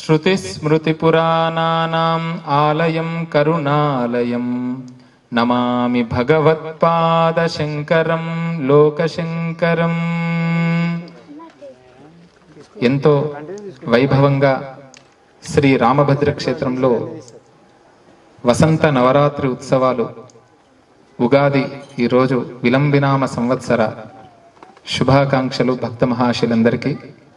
श्रुतिस्मृतिपुराणानाम् आलयं करुणालयं नमामि భగవత్పాదశంకరం లోకశంకరం ఎంతో వైభవంగా శ్రీ రామభద్ర క్షేత్రంలో వసంత నవరాత్రి ఉత్సవాలు ఉగాది ఈరోజు విలంబినామ సంవత్సర శుభాకాంక్షలు భక్త మహాశులందరికీ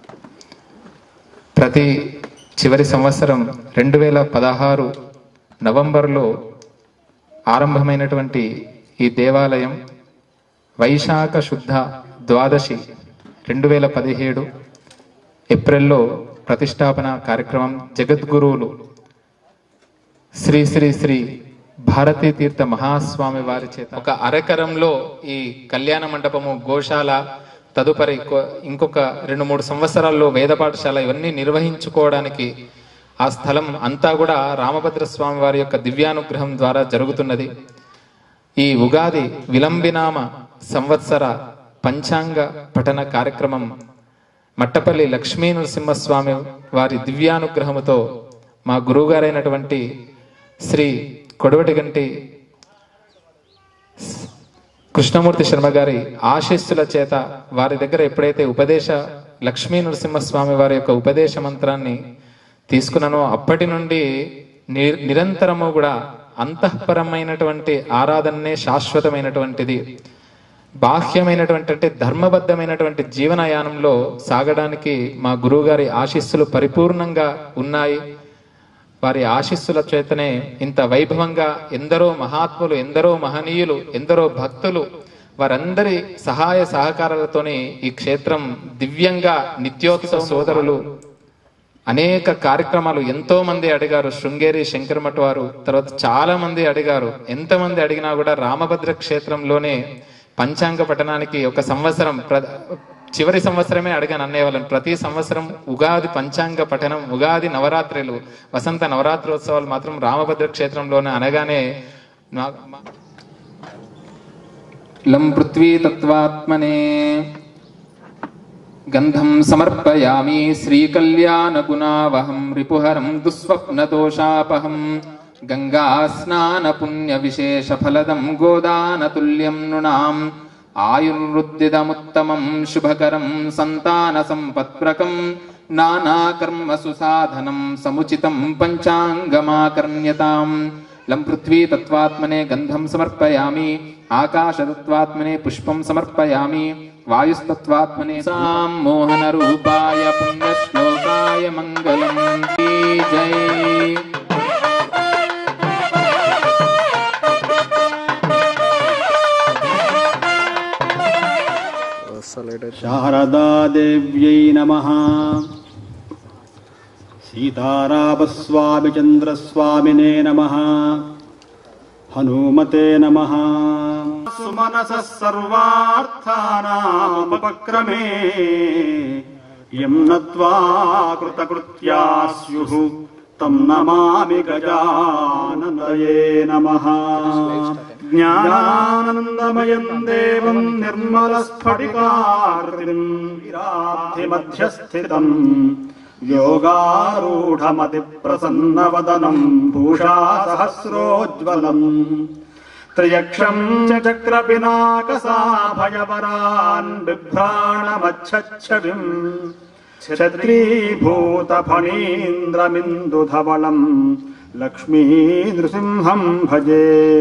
ప్రతి చివరి సంవత్సరం రెండు వేల పదహారు నవంబర్లో ఆరంభమైనటువంటి ఈ దేవాలయం వైశాఖ శుద్ధ ద్వాదశి రెండు వేల పదిహేడు ఏప్రిల్లో ప్రతిష్టాపన కార్యక్రమం జగద్గురువులు శ్రీ శ్రీ శ్రీ భారతీ తీర్థ మహాస్వామి వారి చేత ఒక అరకరంలో ఈ కళ్యాణ మండపము గోశాల తదుపరి కొ- ఇంకొక రెండు మూడు సంవత్సరాల్లో వేద పాఠశాల ఇవన్నీ నిర్వహించుకోవడానికి ఆ స్థలం అంతా కూడా రామభద్ర స్వామి వారి యొక్క దివ్యానుగ్రహం ద్వారా జరుగుతున్నది ఈ ఉగాది విలంబినామ సంవత్సర పంచాంగ పఠన కార్యక్రమం మట్టపల్లి లక్ష్మీ నరసింహస్వామి వారి దివ్యానుగ్రహముతో మా గురువుగారైనటువంటి శ్రీ కొడవటిగంటి కృష్ణమూర్తి శర్మ గారి ఆశీస్సుల చేత వారి దగ్గర ఎప్పుడైతే ఉపదేశ లక్ష్మీ నరసింహస్వామి వారి యొక్క ఉపదేశ మంత్రాన్ని తీసుకున్నానో అప్పటి నుండి ని- నిరంతరము కూడా అంతఃపరమైనటువంటి ఆరాధనే శాశ్వతమైనటువంటిది బాహ్యమైనటువంటి అంటే ధర్మబద్ధమైనటువంటి జీవనయానంలో సాగడానికి మా గురువుగారి ఆశీస్సులు పరిపూర్ణంగా ఉన్నాయి వారి ఆశీస్సుల చేతనే ఇంత వైభవంగా ఎందరో మహాత్ములు ఎందరో మహనీయులు ఎందరో భక్తులు వారందరి సహాయ సహకారాలతోనే ఈ క్షేత్రం దివ్యంగా నిత్యోత్సవ సోదరులు అనేక కార్యక్రమాలు ఎంతో మంది అడిగారు శృంగేరి శంకరమఠ వారు తర్వాత చాలా మంది అడిగారు ఎంతమంది అడిగినా కూడా రామభద్ర క్షేత్రంలోనే పంచాంగ పఠనానికి ఒక సంవత్సరం ప్ర- చివరి సంవత్సరమే అడిగాను అన్నయ్య వాళ్ళని ప్రతి సంవత్సరం ఉగాది పంచాంగ పఠనం ఉగాది నవరాత్రులు వసంత నవరాత్రోత్సవాలు మాత్రం రామభద్ర క్షేత్రంలోనే అనగానే నా- మా- లం పృథ్వీ తత్వాత్మనే గంధం సమర్పయామి శ్రీకళ్యాణగుణావహం రిపుహరం దుస్వప్నదోషాపహం గంగా స్నాన పుణ్య విశేష ఫలదం గోదానతుల్యం నృణాం ఆయుర్వృద్ధిదముత్తమం శుభకరం సంతాన సంపత్ప్రకం నానాకర్మసు సాధనం సముచితం పంచాంగమాకర్ణ్యతాం లం పృథ్వీ తత్వాత్మనే గంధం సమర్పయామి ఆకాశతత్వాత్మనే పుష్పం సమర్పయామి వాయుస్తత్వాత్మనే సాం మోహన రూపాయ పుణ్యశ్లోకాయ మంగళం జై జై శారదాదేవ్యై నమ సీతారామస్వామిచంద్రస్వామినే నమ హనుమతే నమ సుమనస సర్వార్థానాముపక్రమే యం నత్వా కృతకృత్యా స్యుః తం నమామి గజాననయే నమః జ్ఞానానందమయం దేవం నిర్మలస్ఫటికాకృతిం విరాధిమధ్యస్థితం యోగారూఢమతి ప్రసన్నవదనం భూషా సహస్రోజ్వలం త్రియక్షం చ చక్రపినాకసాభయవరాన్ బిభ్రాణమచ్చచ్చవిం ఛత్రీభూతఫణీంద్రమిందుధవళం లక్ష్మీ నృసింహం భజే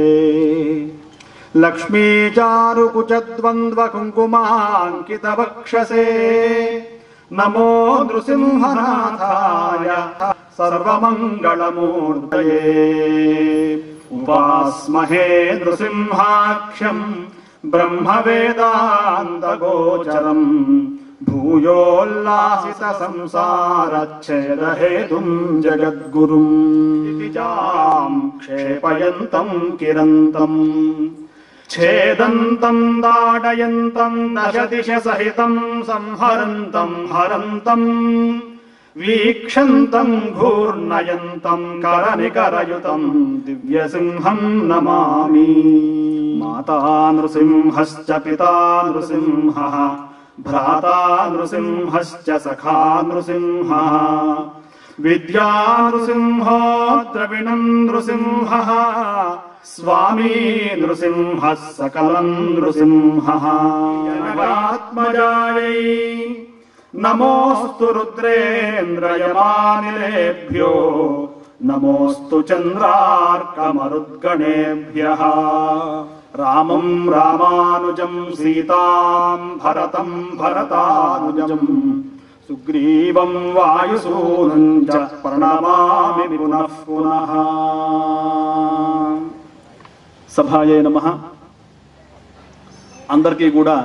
లక్ష్మీచారుకుచద్వంద్వకుంకుమాంకితవక్షసే నమో నృసింహనాథాయ సర్వమంగళమూర్తయే ఉపాస్మహే నృసింహాఖ్యం బ్రహ్మవేదాन्तగోచరం భూయోల్లాసిత సంసారచ్ఛేదహేతుం జగద్గురుం ఇతి జాం క్షేపయంతం కిరంతం ఛేదంతం దాడయంతం దశ దిశ సహితం సంహరంతం హరంతం వీక్షంతం ఘూర్ణయంతం కరనికరయుతం దివ్యసింహం నమామి మాతా నృసింహశ్చ పితా నృసింహः భ్రాతా నృసింహశ్చ సఖా నృసింహः విద్యా నృసింహో ద్రవిణం నృసింహ స్వామీ నృసింహ సకలం నృసింహ ఆత్మజాయై నమోస్తు రుద్రేంద్రయమానిలేభ్యో నమోస్తు చంద్రార్కమరుద్గణేభ్య రామం రామానుజం సీతాం భరతం భరతానుజం సుగ్రీవం వాయుసూనం చ ప్రణమామి పునః పునః సభాయే నమ అందరికీ కూడా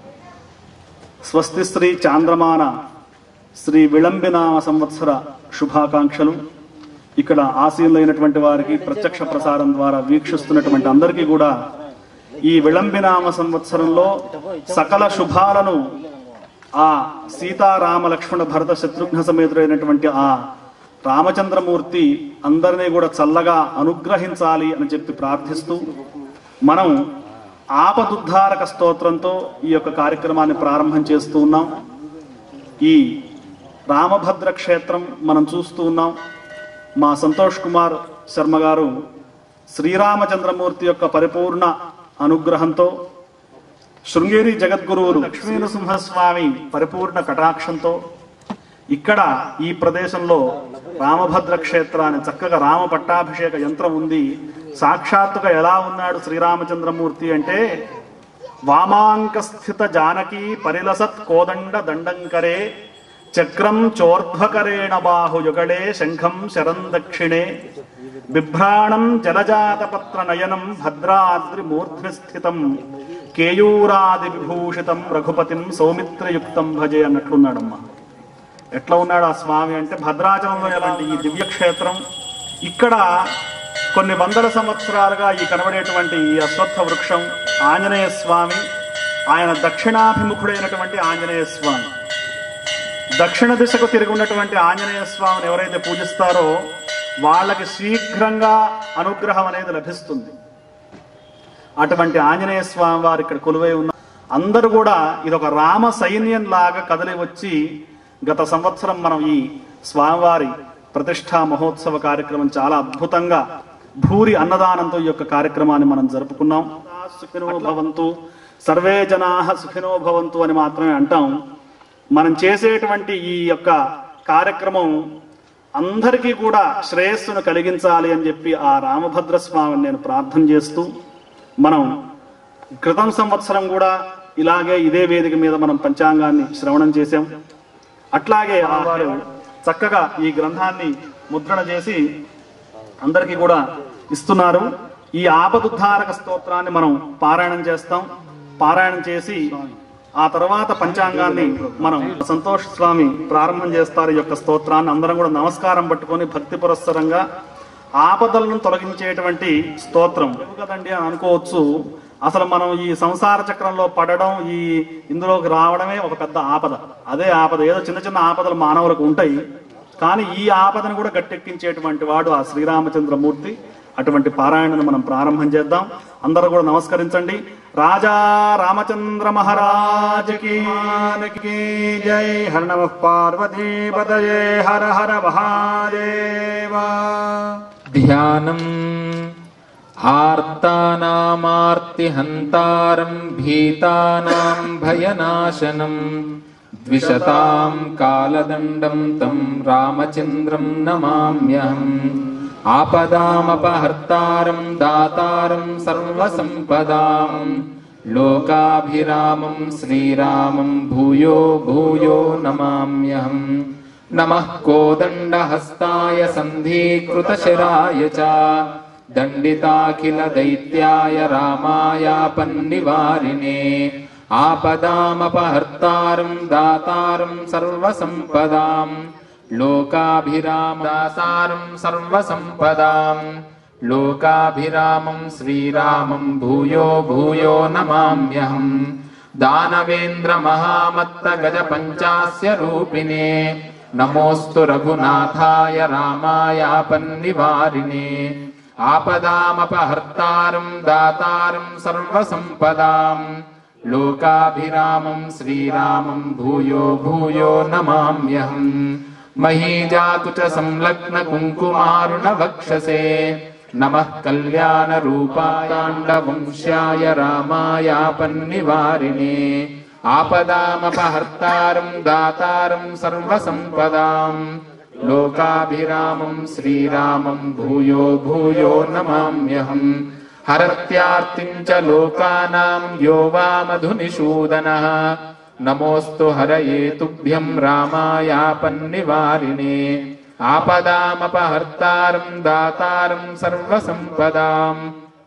స్వస్తి శ్రీ చాంద్రమాన శ్రీ విళంబినామ సంవత్సర శుభాకాంక్షలు ఇక్కడ ఆశీనులైనటువంటి వారికి ప్రత్యక్ష ప్రసారం ద్వారా వీక్షిస్తున్నటువంటి అందరికీ కూడా ఈ విళంబినామ సంవత్సరంలో సకల శుభాలను ఆ సీతారామ లక్ష్మణ భరత శత్రుఘ్న సమేతుడైనటువంటి ఆ రామచంద్రమూర్తి అందరినీ కూడా చల్లగా అనుగ్రహించాలి అని చెప్పి ప్రార్థిస్తూ మనం ఆపదుద్ధారక స్తోత్రంతో ఈ యొక్క కార్యక్రమాన్ని ప్రారంభం చేస్తూ ఉన్నాం ఈ రామభద్ర క్షేత్రం మనం చూస్తూ ఉన్నాం మా సంతోష్ కుమార్ శర్మ గారు శ్రీరామచంద్రమూర్తి యొక్క పరిపూర్ణ అనుగ్రహంతో శృంగేరి జగద్గురువులు లక్ష్మీనృసింహస్వామి పరిపూర్ణ కటాక్షంతో ఇక్కడ ఈ ప్రదేశంలో రామభద్ర క్షేత్రాన్ని చక్కగా రామ పట్టాభిషేక యంత్రం ఉంది సాక్షాత్తుగా ఎలా ఉన్నాడు శ్రీరామచంద్రమూర్తి అంటే వామాంక స్థిత జానకి పరిలసత్ కోదండ దండంకరే చక్రం చోర్ధ్వకరేణ బాహుయుగళే శంఖం శరం దక్షిణే బిభ్రాణం జలజాతపత్ర నయనం భద్రాద్రి మూర్ధ్ని స్థితం కేయూరాది విభూషితం రఘుపతిం సౌమిత్రయుక్తం భజే అన్నట్లున్నాడమ్మా ఎట్లా ఉన్నాడు ఆ స్వామి అంటే భద్రాచలంలో ఎలాంటి ఈ దివ్య క్షేత్రం ఇక్కడ కొన్ని వందల సంవత్సరాలుగా ఈ కనబడేటువంటి ఈ అశ్వత్థ వృక్షం ఆంజనేయ స్వామి ఆయన దక్షిణాభిముఖుడైనటువంటి ఆంజనేయ స్వామి దక్షిణ దిశకు తిరిగి ఉన్నటువంటి ఆంజనేయ స్వామిని ఎవరైతే పూజిస్తారో వాళ్ళకి శీఘ్రంగా అనుగ్రహం అనేది లభిస్తుంది అటువంటి ఆంజనేయ స్వామి వారు ఇక్కడ కొలువై ఉన్న అందరూ కూడా ఇది ఒక రామ సైన్యం లాగా కదలి వచ్చి గత సంవత్సరం మనం ఈ స్వామివారి ప్రతిష్టా మహోత్సవ కార్యక్రమం చాలా అద్భుతంగా భూరి అన్నదానంతో ఈ యొక్క కార్యక్రమాన్ని మనం జరుపుకున్నాం సుఖినో భవంతు సర్వే జనా సుఖినో భవంతు అని మాత్రమే అంటాం మనం చేసేటువంటి ఈ యొక్క కార్యక్రమం అందరికీ కూడా శ్రేయస్సును కలిగించాలి అని చెప్పి ఆ రామభద్ర స్వామిని నేను ప్రార్థన చేస్తూ మనం క్రితం సంవత్సరం కూడా ఇలాగే ఇదే వేదిక మీద మనం పంచాంగాన్ని శ్రవణం చేశాం అట్లాగే ఆ వారు చక్కగా ఈ గ్రంథాన్ని ముద్రణ చేసి అందరికీ కూడా ఇస్తున్నారు ఈ ఆపదుద్ధారక స్తోత్రాన్ని మనం పారాయణం చేస్తాం పారాయణం చేసి ఆ తర్వాత పంచాంగాన్ని మనం సంతోష్ స్వామి ప్రారంభం చేస్తారు ఈ యొక్క స్తోత్రాన్ని అందరం కూడా నమస్కారం పట్టుకొని భక్తి పురస్సరంగా ఆపదలను తొలగించేటువంటి స్తోత్రం కదండి అని అనుకోవచ్చు అసలు మనం ఈ సంసార చక్రంలో పడడం ఈ ఇందులోకి రావడమే ఒక పెద్ద ఆపద అదే ఆపద ఏదో చిన్న చిన్న ఆపదలు మానవులకు ఉంటాయి కానీ ఈ ఆపదను కూడా గట్టెక్కించేటువంటి వాడు ఆ శ్రీరామచంద్రమూర్తి అటువంటి పారాయణను మనం ప్రారంభం చేద్దాం అందరూ కూడా నమస్కరించండి రాజా రామచంద్ర మహారాజకి జై హర నమ పార్వతీపదయే హర హర మహాదేవ ధ్యానం ఆర్తానామార్తిహంతారం భీతానాం భయనాశనం ద్విషతాం కాలదండం తం రామచంద్రం నమామ్యహం ఆపదామపహర్తారం దాతారం సర్వసంపదాం లోకాభిరామం శ్రీరామం భూయో భూయో నమామ్యహం నమః కోదండహస్తాయ సంధీకృతశరాయ చ దండితాఖిల దైత్యాయ రామాయాపన్నివారిణే ఆపదామపహర్తారం దాతారం సర్వసంపదాం లోకాభిరామ దాతారం సర్వసంపదాం లోకాభిరామం శ్రీరామం భూయో భూయో నమామ్యహం దానవేంద్ర మహామత్త గజ పంచాస్య రూపిణే నమోస్తు రఘునాథాయ రామాయాపన్నివారిణే ఆపదామపహర్తారం దాతారం సర్వసంపదాం లోకాభిరామం శ్రీరామం భూయో భూయో నమామ్యహం महीजातु च संलग्न कुङ्कुमारुण वक्षसे नमः कल्याणरूपायाण्डवंश्याय रामायापन्निवारिणे आपदामपहर्तारम् दातारम् सर्वसम्पदाम् लोकाभिरामम् श्रीरामम् भूयो भूयो नमाम्यहम् हरत्यार्तिम् च लोकानाम् यो वा मधुनिषूदनः नमोऽस्तु हरये तुभ्यम् रामायापन्निवारिणे आपदामपहर्तारम् दातारम् सर्वसम्पदाम्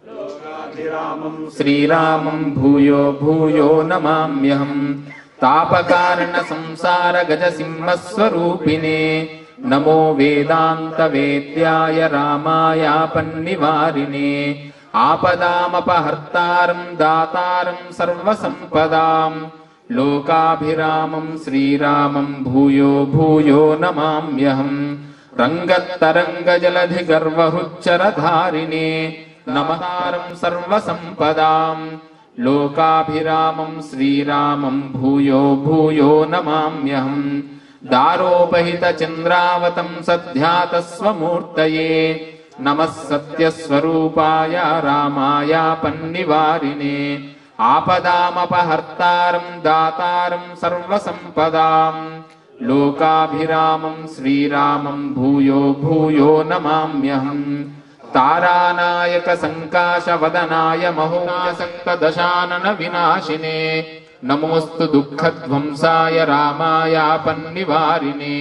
श्रीरामम् भूयो भूयो नमाम्यहम् तापकारण संसार गजसिंहस्वरूपिणे नमो वेदान्तवेद्याय रामायापन्निवारिणे आपदामपहर्तारम् दातारम् सर्वसम्पदाम् लोकाभिरामम् श्रीरामम् भूयो भूयो नमाम्यहम् रङ्गत्तरङ्गजलधिगर्वहुच्चरधारिणे नमतारम् सर्वसम्पदाम् लोकाभिरामम् श्रीरामम् भूयो भूयो नमाम्यहम् दारोपहितचन्द्रावतम् सध्यातस्वमूर्तये नमः सत्यस्वरूपाय रामायापन्निवारिणे आपदामपहर्तारम् दातारम् सर्वसम्पदाम् लोकाभिरामम् श्रीरामम् भूयो भूयो नमाम्यहम् तारानायक सङ्काशवदनाय महोसक्तदशानन विनाशिने नमोऽस्तु दुःखध्वंसाय रामायापन्निवारिणे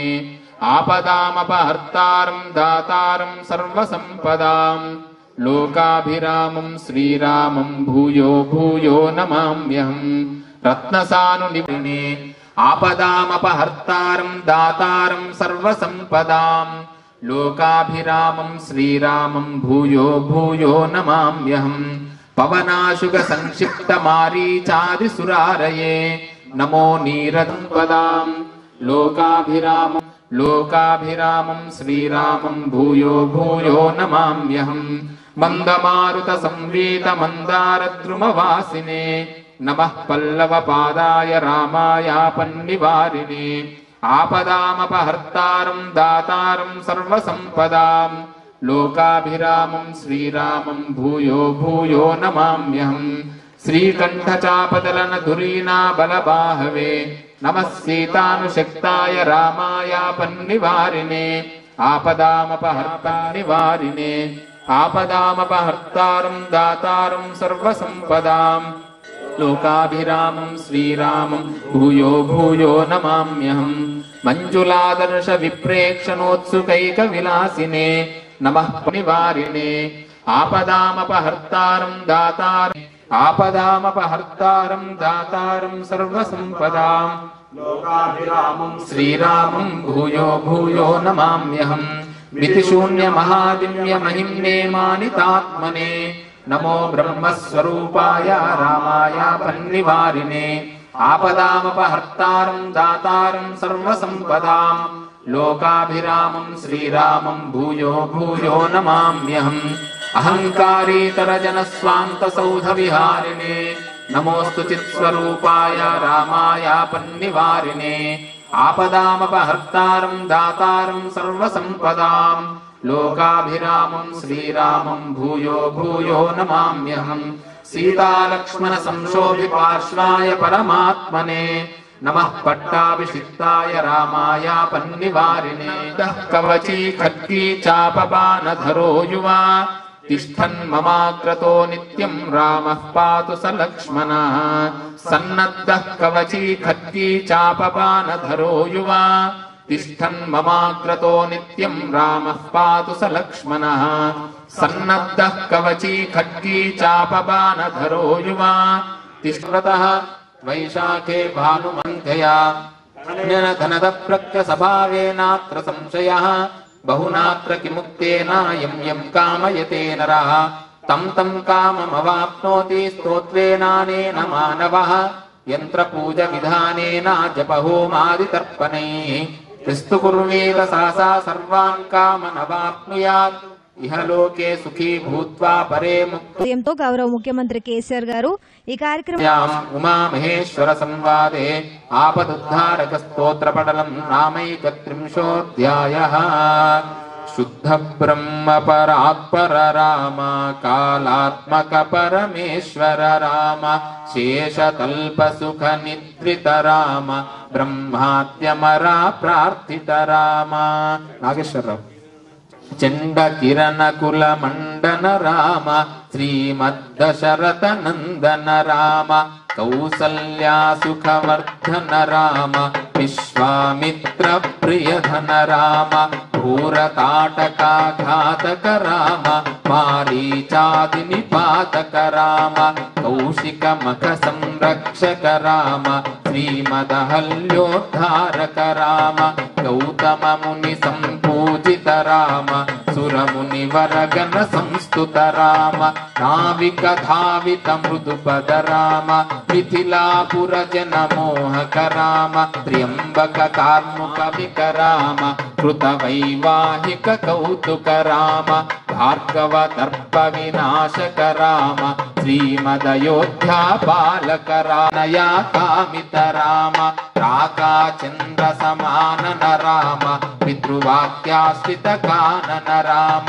आपदामपहर्तारम् दातारम् सर्वसम्पदाम् लोकाभिरामम् श्रीरामम् भूयो भूयो नमाम्यहम् रत्नसानुनिवृणे आपदामपहर्तारम् दातारम् सर्वसम्पदाम् लोकाभिरामम् श्रीरामम् भूयो भूयो नमाम्यहम् पवनाशुग संक्षिप्त मारीचादिसुरारये नमो नीरदम्पदाम् लोकाभिरामम् लोकाभिरामम् श्रीरामम् भूयो भूयो नमाम्यहम् मन्दमारुत संवीत मन्दारद्रुमवासिने नमः पल्लवपादाय रामायापन्निवारिणे आपदामपहर्तारम् दातारम् सर्वसम्पदाम् लोकाभिरामम् श्रीरामम् भूयो भूयो नमाम्यहम् श्रीकण्ठचापदलन धुरीना बलबाहवे नमः सीतानुशक्ताय रामायापन्निवारिणे आपदामपहर्तान्निवारिणे आपदामपहर्तारम् दातारम् सर्वसम्पदाम् लोकाभिरामम् श्रीरामम् भूयो भूयो नमाम्यहम् मञ्जुलादर्श विप्रेक्षणोत्सुकैकविलासिने नमः निवारिणे आपदामपहर्तारम् दातारम् आपदामपहर्तारम् दातारम् सर्वसम्पदाम् लोकाभिरामम् श्रीरामम् भूयो भूयो नमाम्यहम् विधिशून्यमहादिव्यमहिम्ने मानितात्मने नमो ब्रह्मस्वरूपाय रामायापन्निवारिणे आपदामपहर्तारम् दातारम् सर्वसम्पदाम् लोकाभिरामम् श्रीरामम् भूयो भूयो नमाम्यहम् अहङ्कारीतरजनस्वान्तसौधविहारिणे नमोऽस्तु चित्स्वरूपाय रामायापन्निवारिणे आपदामपहर्तारम् दातारम् सर्वसम्पदाम् लोकाभिरामम् श्रीरामम् भूयो भूयो नमाम्यहम् सीतालक्ष्मणसंशोभिपार्श्वाय परमात्मने नमः पट्टाभिषिक्ताय रामायापन्निवारिणे दः कवची खड्गी चापबाणधरो युवा तिष्ठन् ममाक्रतो नित्यम् रामः पातु स लक्ष्मणः सन्नद्धः कवची खड्गी चापबाणधरो युवा तिष्ठन् ममाक्रतो नित्यम् रामः पातु स लक्ष्मणः सन्नद्धः कवची खड्गी चापबाणधरो युवा तिष्ठतः वैशाखे भानुमन्थया धनदप्रत्यसभावेनात्र संशयः बहुनात्र किमुक्तेन यम् यम् कामयते नरः तम् तम् काममवाप्नोति स्तोत्रेणानेन मानवः यन्त्रपूजविधानेन जपहोमादितर्पणैः क्रिस्तु कुर्वेद सा सा सर्वान् कामनवाप्नुयात् ఇహలోకే సుఖీ భూత్వా పరే ముక్తి ఉదయంతో గౌరవ ముఖ్యమంత్రి కేసీఆర్ గారు ఈ కార్యక్రమం యాం ఉమామహేశ్వర సంవాదే ఆపదుద్ధారక స్తోత్ర పటలం నామైకత్రింశోऽధ్యాయ శుద్ధ బ్రహ్మ పరాత్పర రామ కాళాత్మక పరమేశ్వర రామ శేషతల్ప సుఖ నిద్రిత రామ బ్రహ్మాద్యమరా ప్రార్థిత రామ నాగేశ్వరరావు చండ కిరణ కుల మండన రామ శ్రీమద్దశరథ నందన రామ కౌసల్యా సుఖవర్ధన రామ విశ్వామిత్ర ప్రియధన రామ భూరతాటకాఘాతక రామ మారీచాది నిపాతక రామ కౌశిక మఖ సంరక్షక రామ శ్రీమదహల్యోద్ధారక రామ గౌతమ ముని సంపూజిత రామ సురముని వరగణ సంస్తుత రామ నావిక ధావిత మృదుపద రామ మిథిలాపుర జన మోహక రామ త్ర్యంబక కార్ముక విక రామ కృత వైవాహిక కౌతుక రామ భార్గవ దర్ప వినాశక రామ శ్రీమదయోధ్యా బాలక రానయా కామిత రామ రాకా చంద్ర సమానన రామ పితృవాక్యాశ్రిత కానన రామ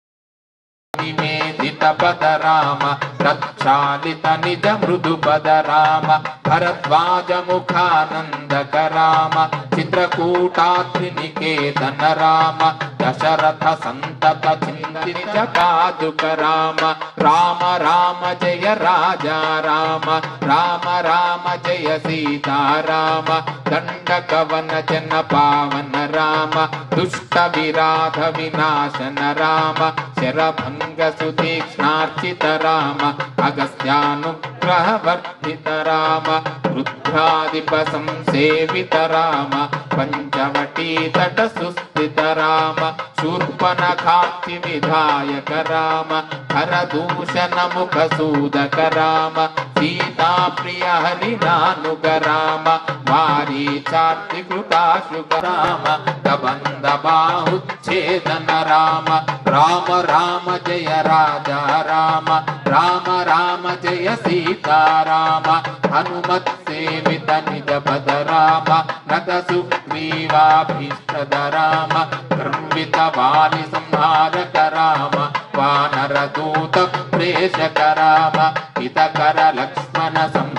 నివేదిత పద రామ ప్రక్షాళిత నిజ మృదు పద రామ భరద్వాజ ముఖానందక రామ చిత్రకూటాద్రి నికేతన రామ దశరథ సంతత చింతిత పాదుక రామ రామ రామ జయ రాజా రామ రామ రామ జయ సీతారామ దండకవన జన పావన రామ దుష్ట విరాధ వినాశన రామ శరభంగ సుతీక్ష్ణార్చిత రామ అగస్త్యానుగ్రహ వర్ధిత రామ రుద్రాధిప సంసేవిత రామ పంచవటీ తట సుస్థిత రామ శూర్పణఖాక్షి విధాయక రామ హరదూషణ ముఖ సూదక రామ సీతా ప్రియ హరినానుగ రామ వారీ చార్తి కృతాశుక రామ కబంద బాహుచ్ఛేదన రామ రామ రామ జయ రాజా రామ రామ రామ జయ సీతారామ హనుమత్ సేవిత నిజ పద రామ నత సుగ్రీవాభీష్టద రామ గర్విత వాలి సంహారక రామ వానర దూత ప్రేషక రామ హితకర లక్ష్మణ సం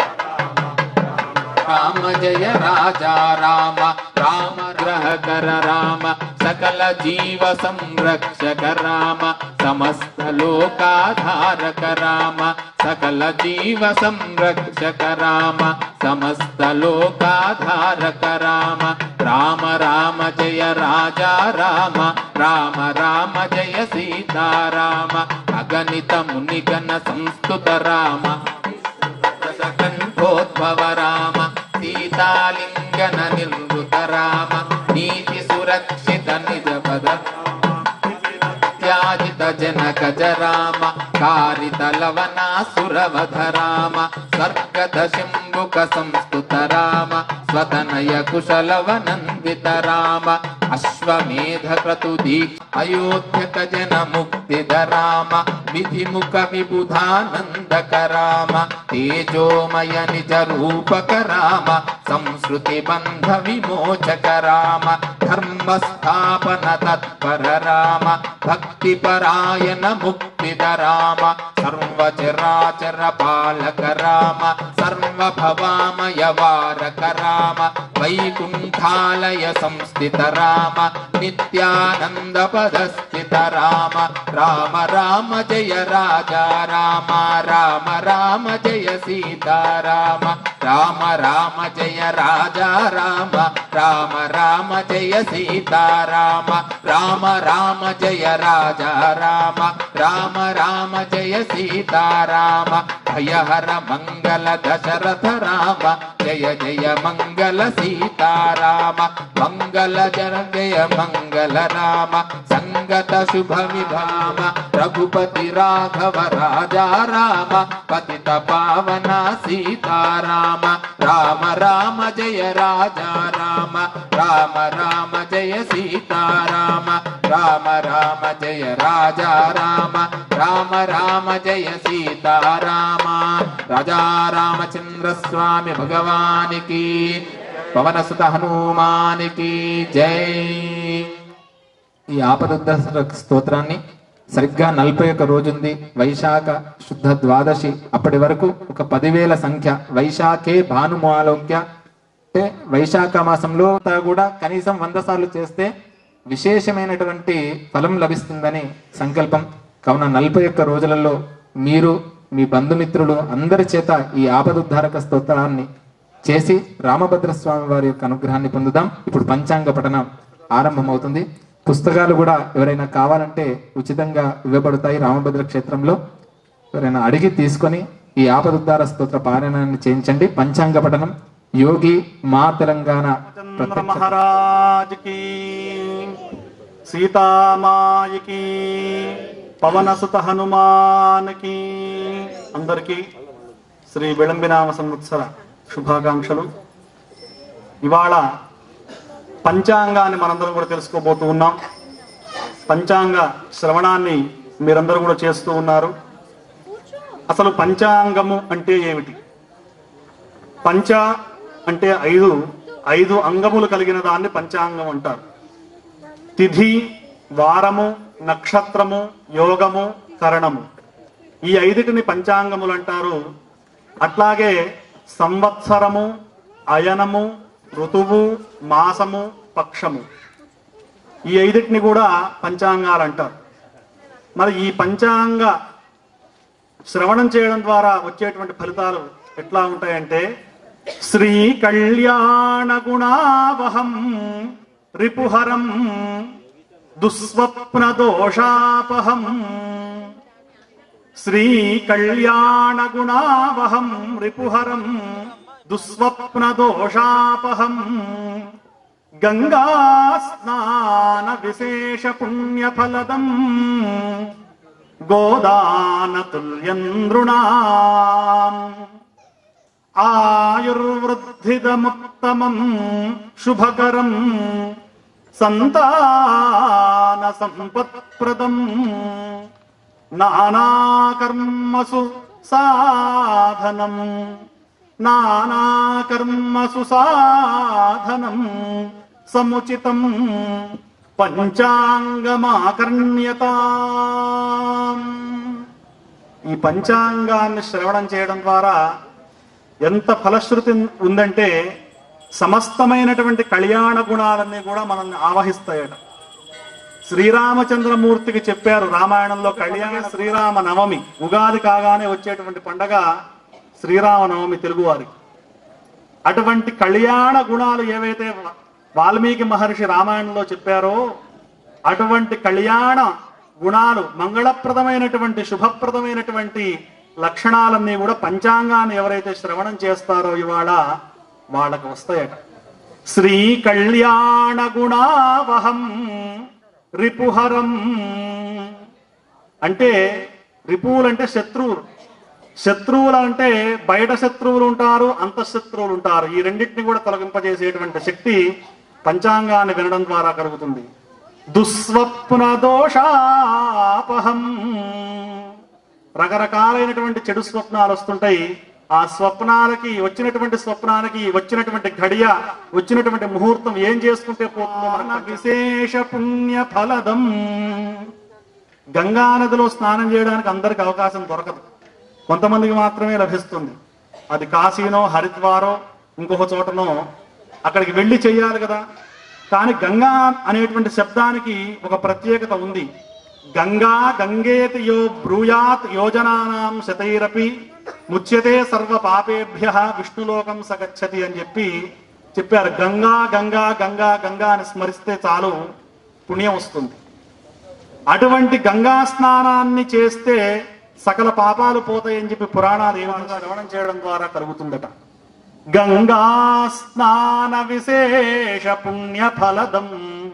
రామ జయ రాజా రామ రామ గ్రహకర రామ సకల జీవ సంరక్షక రామ సమస్త లోకాధారక రామ సకల జీవ సంరక్షక రామ సమస్త లోకాధారక రామ రామ రామ జయ రాజా రామ రామ రామ జయ సీతారామ అగణిత మునిగణ సంస్తుత రామ కంఠోద్భవ రామ సీతాలింగన నిర్వృత రామ నీతి సురక్షిత నిజ పద త్యాజిత జనక జరామ కారిత లవనాసురవధ రామ స్వర్గత శంభుక సంస్తుత రామ స్వతనయ కుశలవనందిత రామ అశ్వమేధ క్రతుదీ అయోధ్యక జన ముక్తిద రామ విధిముఖ విబుధానందక రామ తేజోమయ నిజ రూపక రామ సంస్కృతి బంధ విమోచక రామ ధర్మ స్థాపన తత్పర రామ భక్తి పరాయణ ముక్తిద రామ సర్వచరాచర పాలక రామ సర్వభవామయ వారక రామ వైకుంఠాలయ సంస్థిత రామ నిత్యానంద పదస్థిత రామ రామ రామ జయ రాజా రామ రామ రామ జయ సీతారామ రామ రామ జయ రాజా రామ రామ రామ జయ సీతారామ రామ రామ జయ రాజా రామ రామ రామ జయ సీతారామ భయహర మంగళ దశరథ రామ జయ జయ మంగళ సీతారామ మంగళ జన జయ మంగళ రామ సంగత శుభ విభామ రఘుపతి రాఘవ రాజా రామ పతిత పావన సీతారామ రామ రామ జయ రాజా రామ రామ రామ జయ సీతారామ రామ రామ జయ రాజా రామ రామ రామ జయ సీతారామ రాజా రామచంద్ర స్వామి భగవానికి పవనసుత హనుమానికి జై ఈ ఆపదుద్ధ స్తోత్రాన్ని సరిగ్గా నలభై ఒక రోజుంది వైశాఖ శుద్ధ ద్వాదశి అప్పటి వరకు ఒక పదివేల సంఖ్య వైశాఖే భానుమాలోక్య అంటే వైశాఖ మాసంలో అంతా కూడా కనీసం వంద సార్లు చేస్తే విశేషమైనటువంటి ఫలం లభిస్తుందని సంకల్పం కావున నలభై ఒక్క రోజులలో మీరు మీ బంధుమిత్రులు అందరి చేత ఈ ఆపదుద్ధారక స్తోత్రాన్ని చేసి రామభద్ర స్వామి వారి యొక్క అనుగ్రహాన్ని పొందుదాం ఇప్పుడు పంచాంగ పఠనం ఆరంభమవుతుంది పుస్తకాలు కూడా ఎవరైనా కావాలంటే ఉచితంగా ఇవ్వబడతాయి రామభద్ర క్షేత్రంలో ఎవరైనా అడిగి తీసుకొని ఈ ఆపదుద్ధార స్తోత్ర పారాయణాన్ని చేయించండి పంచాంగ పఠనం యోగి మా తెలంగాణ చంద్ర ప్రత్యక్ష మహారాజ్ కి సీతామాయికి పవనసుత హనుమాన్ కి అందరికీ శ్రీ విళంబినామ సంవత్సర శుభాకాంక్షలు ఇవాళ పంచాంగాన్ని మనందరం కూడా తెలుసుకోబోతూ ఉన్నాం పంచాంగ శ్రవణాన్ని మీరందరూ కూడా చేస్తూ ఉన్నారు అసలు పంచాంగము అంటే ఏమిటి పంచ అంటే ఐదు ఐదు అంగములు కలిగిన దాన్ని పంచాంగం అంటారు తిథి వారము నక్షత్రము యోగము కరణము ఈ ఐదుటిని పంచాంగములు అంటారు అట్లాగే సంవత్సరము అయనము ఋతువు మాసము పక్షము ఈ ఐదుటిని కూడా పంచాంగాలు అంటారు మరి ఈ పంచాంగ శ్రవణం చేయడం ద్వారా వచ్చేటువంటి ఫలితాలు ఎట్లా ఉంటాయంటే శ్రీ కళ్యాణ గుణావహం రిపుహరం దుస్వప్న దోషాపహం శ్రీ కళ్యాణ గుణావహం రిపుహరం దుస్వప్న దోషాపహం గంగా స్నాన విశేష పుణ్యఫలదం గోదానతుల్యంద్రుణాం ఆయుర్వృద్ధిదముత్తమం శుభకరం సంతాన సంపత్ప్రదం నానాకర్మసు సాధనం నానాకర్మసు సాధనం సముచితం పంచాంగమాకర్ణ్యత ఈ పంచాంగాన్ని శ్రవణం చేయడం ద్వారా ఎంత ఫలశ్రుతి ఉందంటే సమస్తమైనటువంటి కళ్యాణ గుణాలన్నీ కూడా మనల్ని ఆవహిస్తాయట శ్రీరామచంద్రమూర్తికి చెప్పారు రామాయణంలో కళ్యాణ శ్రీరామ నవమి ఉగాది కాగానే వచ్చేటువంటి పండగ శ్రీరామ నవమి తెలుగువారికి అటువంటి కళ్యాణ గుణాలు ఏవైతే వాల్మీకి మహర్షి రామాయణంలో చెప్పారో అటువంటి కళ్యాణ గుణాలు మంగళప్రదమైనటువంటి శుభప్రదమైనటువంటి లక్షణాలన్నీ కూడా పంచాంగాన్ని ఎవరైతే శ్రవణం చేస్తారో ఇవాళ వాళ్ళకి వస్తాయట శ్రీ కళ్యాణ గుణావహం రిపుహరం అంటే రిపువులు అంటే శత్రువులు శత్రువులు అంటే బయట శత్రువులు ఉంటారు అంతఃశత్రువులు ఉంటారు ఈ రెండింటిని కూడా తొలగింపజేసేటువంటి శక్తి పంచాంగాన్ని వినడం ద్వారా కలుగుతుంది దుస్వప్న దోషాపహం రకరకాలైనటువంటి చెడు స్వప్నాలు వస్తుంటాయి ఆ స్వప్నాలకి వచ్చినటువంటి స్వప్నాలకి వచ్చినటువంటి ఘడియ వచ్చినటువంటి ముహూర్తం ఏం చేసుకుంటే పోతుందో మనకు విశేష పుణ్య ఫలదం గంగా నదిలో స్నానం చేయడానికి అందరికి అవకాశం దొరకదు కొంతమందికి మాత్రమే లభిస్తుంది అది కాశీనో హరిద్వారో ఇంకొక చోటనో అక్కడికి వెళ్ళి చెయ్యాలి కదా కానీ గంగా అనేటువంటి శబ్దానికి ఒక ప్రత్యేకత ఉంది గంగా గంగేతి యో బ్రూయాత్ యోజనానాం శతైరపి ముచ్యతే సర్వ పాపేభ్య విష్ణులోకం సగచ్చతి అని చెప్పి చెప్పారు గంగా గంగా గంగా గంగా అని స్మరిస్తే చాలు పుణ్యం వస్తుంది అటువంటి గంగా స్నానాన్ని చేస్తే సకల పాపాలు పోతాయని చెప్పి పురాణాలు ఏమన్నా శ్రవణం చేయడం ద్వారా కలుగుతుందట గంగా స్నాన విశేష పుణ్య ఫలదం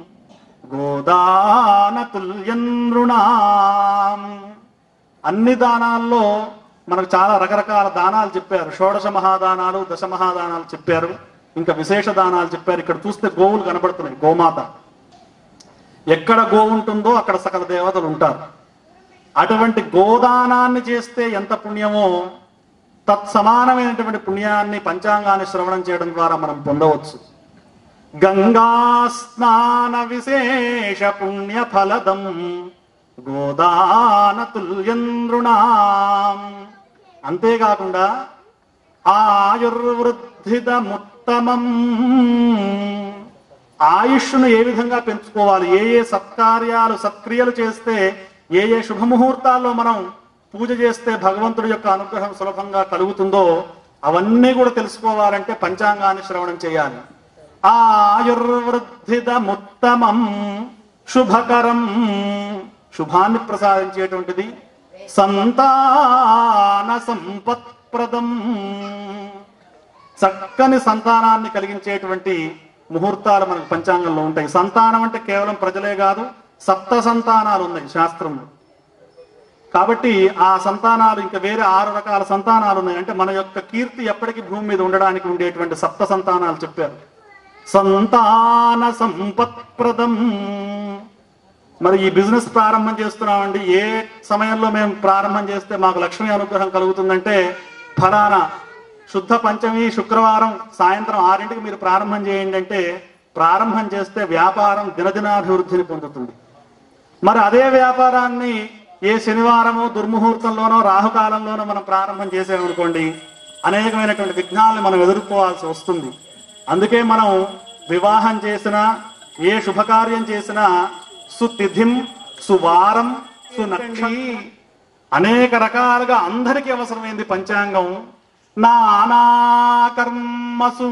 గోదాన తుల్యనృణాం అన్ని దానాల్లో మనకు చాలా రకరకాల దానాలు చెప్పారు షోడశ మహాదానాలు దశ మహాదానాలు చెప్పారు ఇంకా విశేష దానాలు చెప్పారు ఇక్కడ చూస్తే గోవులు కనబడుతున్నాయి గోమాత ఎక్కడ గో ఉంటుందో అక్కడ సకల దేవతలు ఉంటారు అటువంటి గోదానాన్ని చేస్తే ఎంత పుణ్యమో తత్సమానమైనటువంటి పుణ్యాన్ని పంచాంగాన్ని శ్రవణం చేయడం ద్వారా మనం పొందవచ్చు గంగా స్నాన విశేష పుణ్య ఫలదం గోదాన తుల్యంద్రుణాం అంతేకాకుండా ఆయుర్వృద్ధిదముత్తమం ఆయుష్ను ఏ విధంగా పెంచుకోవాలి ఏ ఏ సత్కార్యాలు సత్క్రియలు చేస్తే ఏ ఏ శుభముహూర్తాల్లో మనం పూజ చేస్తే భగవంతుడి యొక్క అనుగ్రహం సులభంగా కలుగుతుందో అవన్నీ కూడా తెలుసుకోవాలంటే పంచాంగాన్ని శ్రవణం చేయాలి ఆయుర్వృద్ధిదముత్తమం శుభకరం శుభాన్ని ప్రసాదించేటువంటిది సంతాన సంపత్ప్రదం చక్కని సంతానాన్ని కలిగించేటువంటి ముహూర్తాలు మనకు పంచాంగంలో ఉంటాయి సంతానం అంటే కేవలం ప్రజలే కాదు సప్త సంతానాలు ఉన్నాయి శాస్త్రంలో కాబట్టి ఆ సంతానాలు ఇంకా వేరే ఆరు రకాల సంతానాలు ఉన్నాయి అంటే మన యొక్క కీర్తి ఎప్పటికీ భూమి మీద ఉండడానికి ఉండేటువంటి సప్త సంతానాలు చెప్పారు సంతాన సంపత్ప్రదం మరి ఈ బిజినెస్ ప్రారంభం చేస్తున్నామండి ఏ సమయంలో మేము ప్రారంభం చేస్తే మాకు లక్ష్మీ అనుగ్రహం కలుగుతుందంటే ఫలానా శుద్ధ పంచమి శుక్రవారం సాయంత్రం ఆరింటికి మీరు ప్రారంభం చేయండి అంటే ప్రారంభం చేస్తే వ్యాపారం దినదినాభివృద్ధిని పొందుతుంది మరి అదే వ్యాపారాన్ని ఏ శనివారమో దుర్ముహూర్తంలోనో రాహుకాలంలోనో మనం ప్రారంభం చేసామనుకోండి అనేకమైనటువంటి విఘ్నాలను మనం ఎదుర్కోవాల్సి వస్తుంది అందుకే మనం వివాహం చేసినా ఏ శుభకార్యం చేసినా సుతిథిం సువారం సునక్షి అనేక రకాలుగా అందరికీ అవసరమైంది పంచాంగం నానాకర్మసు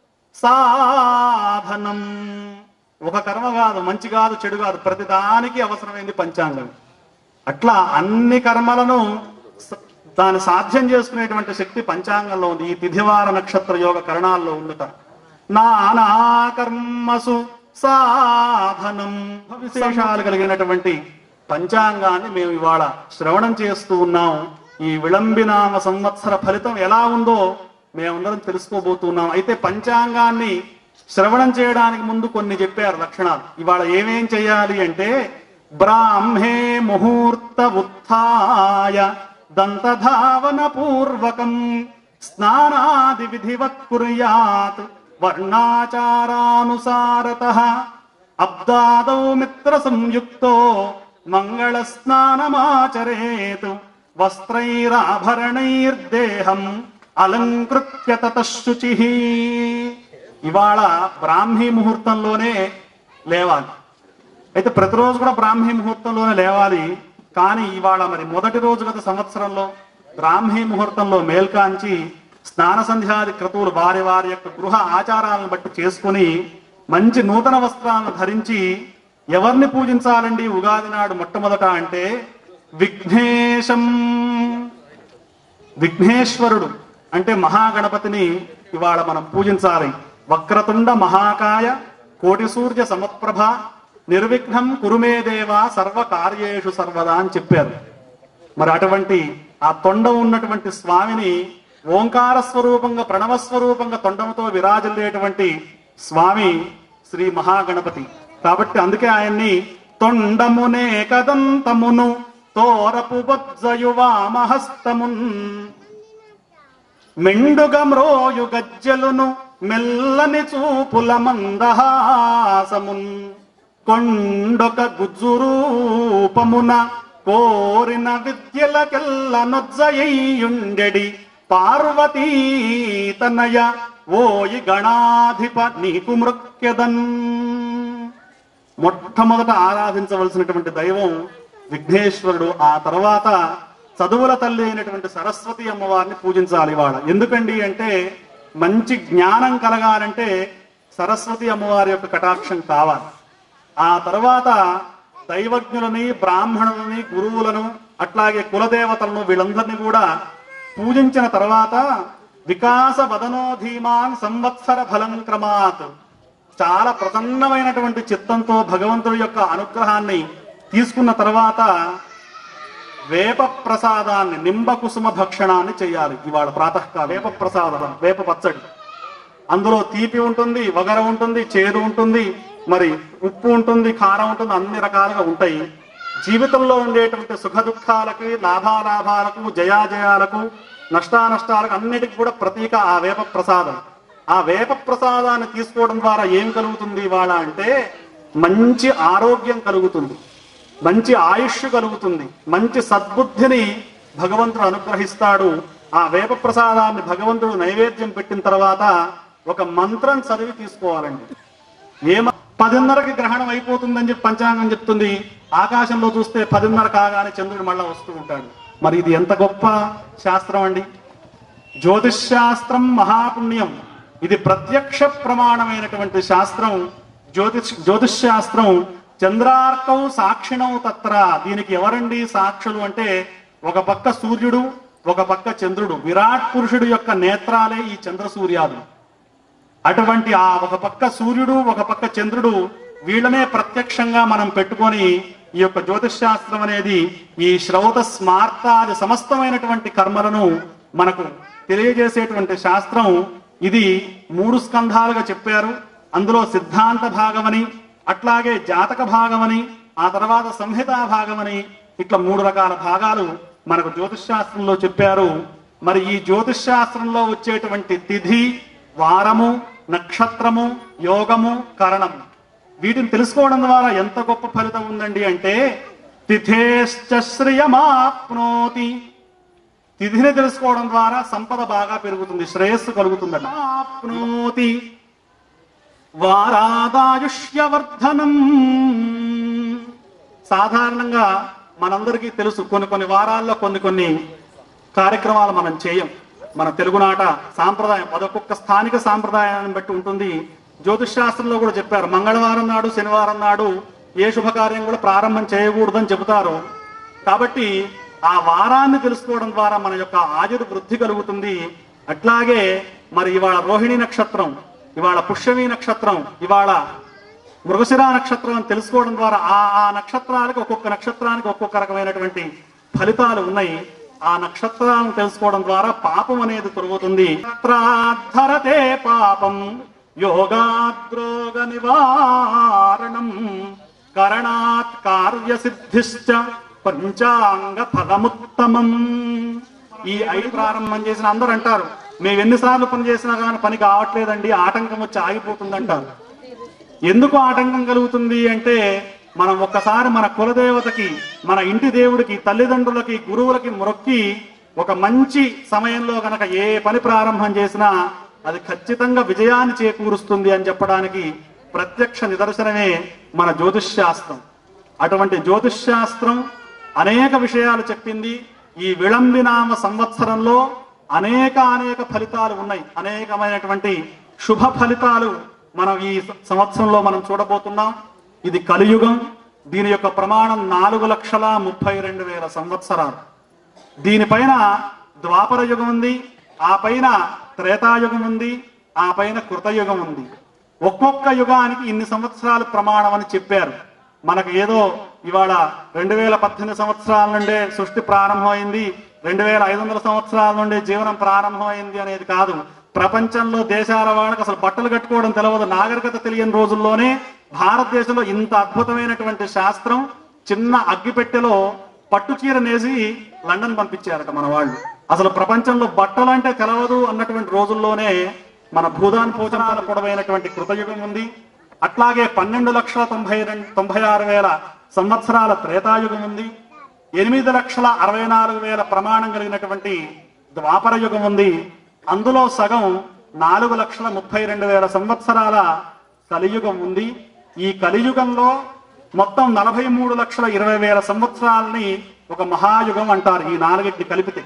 సాధనం ఒక కర్మ కాదు మంచి కాదు చెడు కాదు ప్రతి దానికి అవసరమైంది పంచాంగం అట్లా అన్ని కర్మలను స- దాన్ని సాధ్యం చేసుకునేటువంటి శక్తి పంచాంగంలో ఉంది ఈ తిథివార నక్షత్ర యోగ కరణాల్లో ఉండుట నానా కర్మసు సాధనం విశేషాలు కలిగినటువంటి పంచాంగాన్ని మేము ఇవాళ శ్రవణం చేస్తూ ఉన్నాం ఈ విళంబినామ సంవత్సర ఫలితం ఎలా ఉందో మేమందరం తెలుసుకోబోతున్నాం అయితే పంచాంగాన్ని శ్రవణం చేయడానికి ముందు కొన్ని చెప్పారు లక్షణాలు ఇవాళ ఏమేం చేయాలి అంటే బ్రాహ్మే ముహూర్త ఉత్థాయ దంతధావన పూర్వకం స్నానాది విధివత్ కుర్యాత్ వర్ణాచారానుసారత అబ్దాదౌ మిత్ర సంయుక్తో మంగళ స్నానమాచరేత్ వస్త్రైరాభరణైర్దేహం అలంకృత్య తతశుచి ఇవాళ బ్రాహ్మీ ముహూర్తంలోనే లేవాలి అయితే ప్రతిరోజు కూడా బ్రాహ్మీ ముహూర్తంలోనే లేవాలి కానీ ఇవాళ మరి మొదటి రోజు గత సంవత్సరంలో బ్రాహ్మీ ముహూర్తంలో మేల్కాంచి స్నాన సంధ్యాది క్రతువులు వారి వారి యొక్క గృహ ఆచారాలను బట్టి చేసుకుని మంచి నూతన వస్త్రాలను ధరించి ఎవరిని పూజించాలండి ఉగాది నాడు మొట్టమొదట అంటే విఘ్నేశం విఘ్నేశ్వరుడు అంటే మహాగణపతిని ఇవాళ మనం పూజించాలి వక్రతుండ మహాకాయ కోటి సూర్య సమప్రభ నిర్విఘ్నం కురుమే దేవ సర్వ కార్యేషు సర్వదా అని చెప్పారు మరి అటువంటి ఆ తొండ ఉన్నటువంటి స్వామిని ఓంకార స్వరూపంగా ప్రణవ స్వరూపంగా తొండంతో విరాజిల్లేటువంటి స్వామి శ్రీ మహాగణపతి కాబట్టి అందుకే ఆయన్ని తొండమునే కదంతమును తోరపు బొజ్జయువామహస్తమున్ మెండుగ మ్రోయు గజ్జలును మెల్లని చూపుల మందహాసమున్ కొండొక గుజ్జురూపమున కోరిన విద్యలకెల్ల నొజ్జయ్యుండెడి పార్వతీ తనయ ఓయి గణాధిప నీకు మృక్యదన్ మొట్టమొదట ఆరాధించవలసినటువంటి దైవం విఘ్నేశ్వరుడు ఆ తర్వాత చదువుల తల్లి అయినటువంటి సరస్వతి అమ్మవారిని పూజించాలి ఇవాళ ఎందుకండి అంటే మంచి జ్ఞానం కలగాలంటే సరస్వతి అమ్మవారి యొక్క కటాక్షం కావాలి ఆ తర్వాత దైవజ్ఞులని బ్రాహ్మణులని గురువులను అట్లాగే కులదేవతలను వీళ్ళందరినీ కూడా పూజించిన తర్వాత వికాస వదనో ధీమాన్ సంవత్సర ఫలం క్రమాత్ చాలా ప్రసన్నమైనటువంటి చిత్తంతో భగవంతుడి యొక్క అనుగ్రహాన్ని తీసుకున్న తర్వాత వేప ప్రసాదాన్ని నింబ కుసుమ భక్షణాన్ని చేయాలి ఇవాళ ప్రాతకాలం వేప ప్రసాదం వేప పచ్చడి అందులో తీపి ఉంటుంది వగర ఉంటుంది చేదు ఉంటుంది మరి ఉప్పు ఉంటుంది కారం ఉంటుంది అన్ని రకాలుగా ఉంటాయి జీవితంలో ఉండేటువంటి సుఖ దుఃఖాలకి లాభాలాభాలకు జయాజయాలకు నష్టానష్టాలకు అన్నిటికీ కూడా ప్రతీక ఆ వేప ప్రసాదం ఆ వేప ప్రసాదాన్ని తీసుకోవడం ద్వారా ఏం కలుగుతుంది ఇవాళ అంటే మంచి ఆరోగ్యం కలుగుతుంది మంచి ఆయుష్ కలుగుతుంది మంచి సద్బుద్ధిని భగవంతుడు అనుగ్రహిస్తాడు ఆ వేప ప్రసాదాన్ని భగవంతుడు నైవేద్యం పెట్టిన తర్వాత ఒక మంత్రం చదివి తీసుకోవాలండి ఏమ పదిన్నరకి గ్రహణం అయిపోతుందని చెప్పి పంచాంగం చెప్తుంది ఆకాశంలో చూస్తే పదిన్నర కాగానే చంద్రుడు మళ్ళా వస్తూ ఉంటాడు మరి ఇది ఎంత గొప్ప శాస్త్రం అండి జ్యోతిష్ శాస్త్రం మహాపుణ్యం ఇది ప్రత్యక్ష ప్రమాణమైనటువంటి శాస్త్రం జ్యోతిష్ జ్యోతిష్ శాస్త్రం చంద్రార్కం సాక్షిణం తత్ర దీనికి ఎవరండి సాక్షులు అంటే ఒక పక్క సూర్యుడు ఒక పక్క చంద్రుడు విరాట్ పురుషుడు యొక్క నేత్రాలే ఈ చంద్ర సూర్యాలు అటువంటి ఆ ఒక పక్క సూర్యుడు ఒక పక్క చంద్రుడు వీళ్ళనే ప్రత్యక్షంగా మనం పెట్టుకొని ఈ యొక్క జ్యోతిష్ శాస్త్రం అనేది ఈ శ్రౌత స్మార్తాది సమస్తమైనటువంటి కర్మలను మనకు తెలియజేసేటువంటి శాస్త్రం ఇది మూడు స్కంధాలుగా చెప్పారు అందులో సిద్ధాంత భాగమని అట్లాగే జాతక భాగమని ఆ తర్వాత సంహితా భాగమని ఇట్లా మూడు రకాల భాగాలు మనకు జ్యోతిష్ శాస్త్రంలో చెప్పారు మరి ఈ జ్యోతిష్ శాస్త్రంలో వచ్చేటువంటి తిథి వారము నక్షత్రము యోగము కరణము వీటిని తెలుసుకోవడం ద్వారా ఎంత గొప్ప ఫలితం ఉందండి అంటే తిథేశ్చ శ్రియమాప్నోతి తిథిని తెలుసుకోవడం ద్వారా సంపద బాగా పెరుగుతుంది శ్రేయస్సు కలుగుతుందట ఆప్నోతి వారాదాయుష్యవర్ధనం సాధారణంగా మనందరికీ తెలుసు కొన్ని కొన్ని వారాల్లో కొన్ని కొన్ని కార్యక్రమాలు మనం చేయం మన తెలుగునాట సాంప్రదాయం అదొక్కొక్క స్థానిక సాంప్రదాయాన్ని బట్టి ఉంటుంది జ్యోతిష్ శాస్త్రంలో కూడా చెప్పారు మంగళవారం నాడు శనివారం నాడు ఏ శుభకార్యం కూడా ప్రారంభం చేయకూడదని చెబుతారు కాబట్టి ఆ వారాన్ని తెలుసుకోవడం ద్వారా మన యొక్క ఆయుర్ వృద్ధి కలుగుతుంది అట్లాగే మరి ఇవాళ రోహిణి నక్షత్రం ఇవాళ పుష్యమి నక్షత్రం ఇవాళ మృగశిర నక్షత్రం అని తెలుసుకోవడం ద్వారా ఆ ఆ నక్షత్రాలకు ఒక్కొక్క నక్షత్రానికి ఒక్కొక్క రకమైనటువంటి ఫలితాలు ఉన్నాయి ఆ నక్షత్రాలను తెలుసుకోవడం ద్వారా పాపం అనేది తొలగుతుంది నక్షత్రాధరతే పాపం యోగాద్రోగ నివారణం కరణాత్ కార్యసిద్ధిశ్చ పంచాంగ ఫలముత్తమం ఈ ఐదు ప్రారంభం చేసిన అందరూ అంటారు మేము ఎన్నిసార్లు పని చేసినా కానీ పని కావట్లేదండి ఆటంకం వచ్చి ఆగిపోతుంది అంటారు ఎందుకు ఆటంకం కలుగుతుంది అంటే మనం ఒక్కసారి మన కులదేవతకి మన ఇంటి దేవుడికి తల్లిదండ్రులకి గురువులకి మొక్కి ఒక మంచి సమయంలో గనక ఏ పని ప్రారంభం చేసినా అది ఖచ్చితంగా విజయాన్ని చేకూరుస్తుంది అని చెప్పడానికి ప్రత్యక్ష నిదర్శనమే మన జ్యోతిష్ శాస్త్రం అటువంటి జ్యోతిష్ శాస్త్రం అనేక విషయాలు చెప్పింది ఈ విళంబినామ సంవత్సరంలో అనేక అనేక ఫలితాలు ఉన్నాయి అనేకమైనటువంటి శుభ ఫలితాలు మనం ఈ సంవత్సరంలో మనం చూడబోతున్నాం ఇది కలియుగం దీని యొక్క ప్రమాణం నాలుగు లక్షల ముప్పై రెండు వేల సంవత్సరాలు దీనిపైన ద్వాపర యుగం ఉంది ఆ పైన త్రేతాయుగం ఉంది ఆ పైన కృతయుగం ఉంది ఒక్కొక్క యుగానికి ఇన్ని సంవత్సరాలు ప్రమాణం అని చెప్పారు మనకు ఏదో ఇవాళ రెండు వేల పద్దెనిమిది సంవత్సరాల నుండే సృష్టి ప్రారంభమైంది రెండు వేల ఐదు వందల సంవత్సరాల నుండే జీవనం ప్రారంభమైంది అనేది కాదు ప్రపంచంలో దేశాల వాళ్ళకి అసలు బట్టలు కట్టుకోవడం తెలియదు నాగరికత తెలియని రోజుల్లోనే భారతదేశంలో ఇంత అద్భుతమైనటువంటి శాస్త్రం చిన్న అగ్గిపెట్టెలో పట్టు చీర నేసి లండన్ పంపించారట మన వాళ్ళు అసలు ప్రపంచంలో బట్టలు అంటే తెలవదు అన్నటువంటి రోజుల్లోనే మన భూదాన్ భోజనాల పొడవైనటువంటి కృతయుగం ఉంది అట్లాగే పన్నెండు లక్షల తొంభై రెండు తొంభై ఆరు వేల సంవత్సరాల త్రేతాయుగం ఉంది ఎనిమిది లక్షల అరవై నాలుగు వేల ప్రమాణం కలిగినటువంటి ద్వాపర యుగం ఉంది అందులో సగం నాలుగు లక్షల ముప్పై రెండు వేల సంవత్సరాల కలియుగం ఉంది ఈ కలియుగంలో మొత్తం నలభై మూడు లక్షల ఇరవై వేల సంవత్సరాలని ఒక మహాయుగం అంటారు ఈ నాలుగిటిని కలిపితే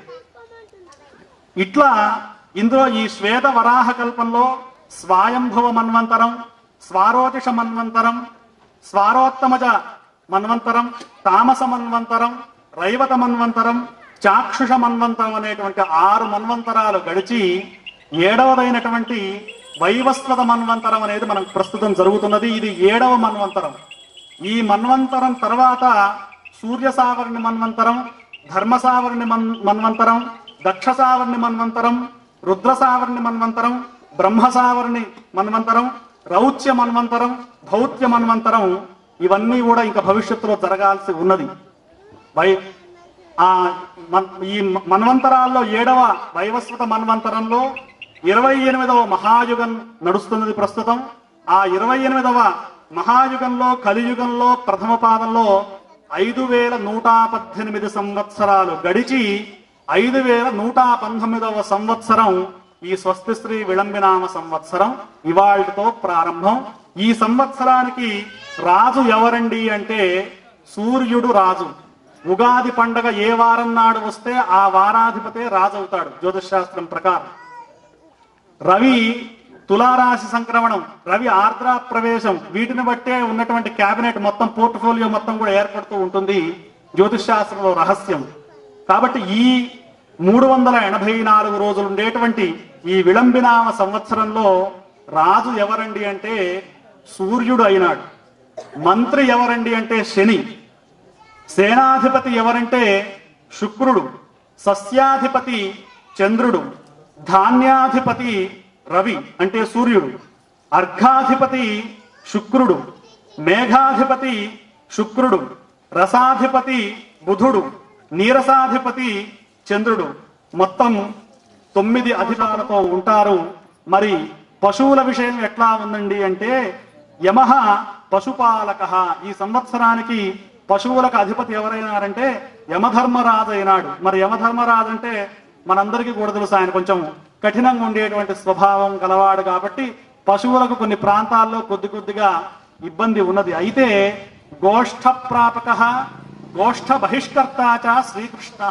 ఇట్లా ఇందులో ఈ శ్వేత వరాహ కల్పంలో స్వాయంభవ మన్వంతరం స్వారోచిష మన్వంతరం స్వారోత్తమజ మన్వంతరం తామస మన్వంతరం రైవత మన్వంతరం చాక్షుష మన్వంతరం అనేటువంటి ఆరు మన్వంతరాలు గడిచి ఏడవదైనటువంటి వైవస్వత మన్వంతరం అనేది మనకు ప్రస్తుతం జరుగుతున్నది ఇది ఏడవ మన్వంతరం ఈ మన్వంతరం తర్వాత సూర్య సావర్ణి మన్వంతరం ధర్మ సావర్ణి మన్ మన్వంతరం దక్ష సావర్ణి మన్వంతరం రుద్ర సావర్ణి మన్వంతరం బ్రహ్మ సావర్ణి మన్వంతరం రౌచ్య మన్వంతరం భౌత్య మన్వంతరం ఇవన్నీ కూడా ఇంకా భవిష్యత్తులో జరగాల్సి ఉన్నది వై ఆ మన్- ఈ మన్వంతరాల్లో ఏడవ వైవస్వత మన్వంతరంలో ఇరవై ఎనిమిదవ మహాయుగం నడుస్తున్నది ప్రస్తుతం ఆ ఇరవై ఎనిమిదవ మహాయుగంలో కలియుగంలో ప్రథమ పాదంలో ఐదు వేల నూట పద్దెనిమిది సంవత్సరాలు గడిచి ఐదు వేల నూట పంతొమ్మిదవ సంవత్సరం ఈ స్వస్తి శ్రీ విళంబినామ సంవత్సరం ఇవాళ్టితో ప్రారంభం ఈ సంవత్సరానికి రాజు ఎవరండి అంటే సూర్యుడు రాజు ఉగాది పండగ ఏ వారం నాడు వస్తే ఆ వారాధిపతే రాజు అవుతాడు జ్యోతిష్ శాస్త్రం ప్రకారం రవి తులారాశి సంక్రమణం రవి ఆర్ద్ర ప్రవేశం వీటిని బట్టే ఉన్నటువంటి కేబినెట్ మొత్తం పోర్ట్ఫోలియో మొత్తం కూడా ఏర్పడుతూ ఉంటుంది జ్యోతిష్ శాస్త్రంలో రహస్యం కాబట్టి ఈ మూడు వందల ఎనభై నాలుగు రోజులు ఉండేటువంటి ఈ విళంబినామ సంవత్సరంలో రాజు ఎవరండి అంటే సూర్యుడు అయినాడు మంత్రి ఎవరండి అంటే శని సేనాధిపతి ఎవరంటే శుక్రుడు సస్యాధిపతి చంద్రుడు ధాన్యాధిపతి రవి అంటే సూర్యుడు అర్ఘాధిపతి శుక్రుడు మేఘాధిపతి శుక్రుడు రసాధిపతి బుధుడు నీరసాధిపతి చంద్రుడు మొత్తం తొమ్మిది అధికారులతో ఉంటారు మరి పశువుల విషయం ఎట్లా ఉందండి అంటే యమహ పశుపాలక ఈ సంవత్సరానికి పశువులకు అధిపతి ఎవరైనారంటే యమధర్మరాజు అయినాడు మరి యమధర్మరాజు అంటే మనందరికీ కూడా తెలుసు ఆయన కొంచెం కఠినంగా ఉండేటువంటి స్వభావం గలవాడు కాబట్టి పశువులకు కొన్ని ప్రాంతాల్లో కొద్ది కొద్దిగా ఇబ్బంది ఉన్నది అయితే గోష్ఠ ప్రాపక గోష్ఠ బహిష్కర్త చ శ్రీకృష్ణ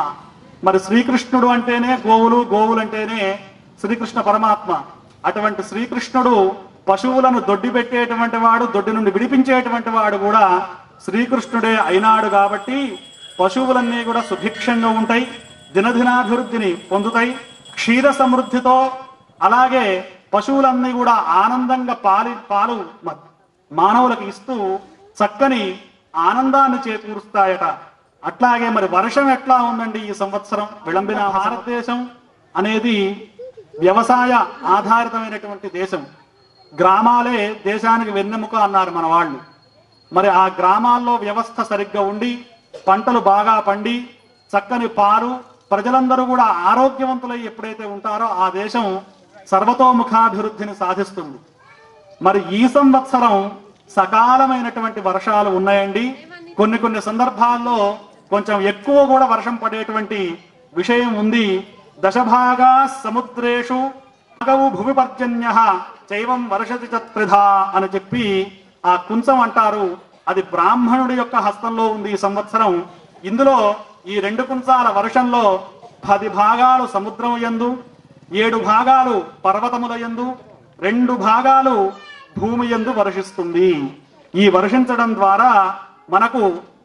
మరి శ్రీకృష్ణుడు అంటేనే గోవులు గోవులు అంటేనే శ్రీకృష్ణ పరమాత్మ అటువంటి శ్రీకృష్ణుడు పశువులను దొడ్డి పెట్టేటువంటి వాడు దొడ్డి నుండి విడిపించేటువంటి వాడు కూడా శ్రీకృష్ణుడే అయినాడు కాబట్టి పశువులన్నీ కూడా సుభిక్షంగా ఉంటాయి దినదినాభివృద్ధిని పొందుతాయి క్షీర సమృద్ధితో అలాగే పశువులన్నీ కూడా ఆనందంగా పాలి పాలు మ- మానవులకు ఇస్తూ చక్కని ఆనందాన్ని చేకూరుస్తాయట అట్లాగే మరి వర్షం ఎట్లా ఉందండి ఈ సంవత్సరం విళంబిన భారతదేశం అనేది వ్యవసాయ ఆధారితమైనటువంటి దేశం గ్రామాలే దేశానికి వెన్నెముక అన్నారు మన వాళ్ళు మరి ఆ గ్రామాల్లో వ్యవస్థ సరిగ్గా ఉండి పంటలు బాగా పండి చక్కని పాలు ప్రజలందరూ కూడా ఆరోగ్యవంతులై ఎప్పుడైతే ఉంటారో ఆ దేశం సర్వతోముఖాభివృద్ధిని సాధిస్తుంది మరి ఈ సంవత్సరం సకాలమైనటువంటి వర్షాలు ఉన్నాయండి కొన్ని కొన్ని సందర్భాల్లో కొంచెం ఎక్కువ కూడా వర్షం పడేటువంటి విషయం ఉంది దశభాగా సముద్రేషు భాగవు భూమి పర్జన్య చైవం వర్షతి చత్రిధా అని చెప్పి ఆ కుంచం అంటారు అది బ్రాహ్మణుడి యొక్క హస్తంలో ఉంది ఈ సంవత్సరం ఇందులో ఈ రెండు కుంచాల వర్షంలో పది భాగాలు సముద్రం యందు ఏడు భాగాలు పర్వతముల యందు రెండు భాగాలు భూమి యందు వర్షిస్తుంది ఈ వర్షించడం ద్వారా మనకు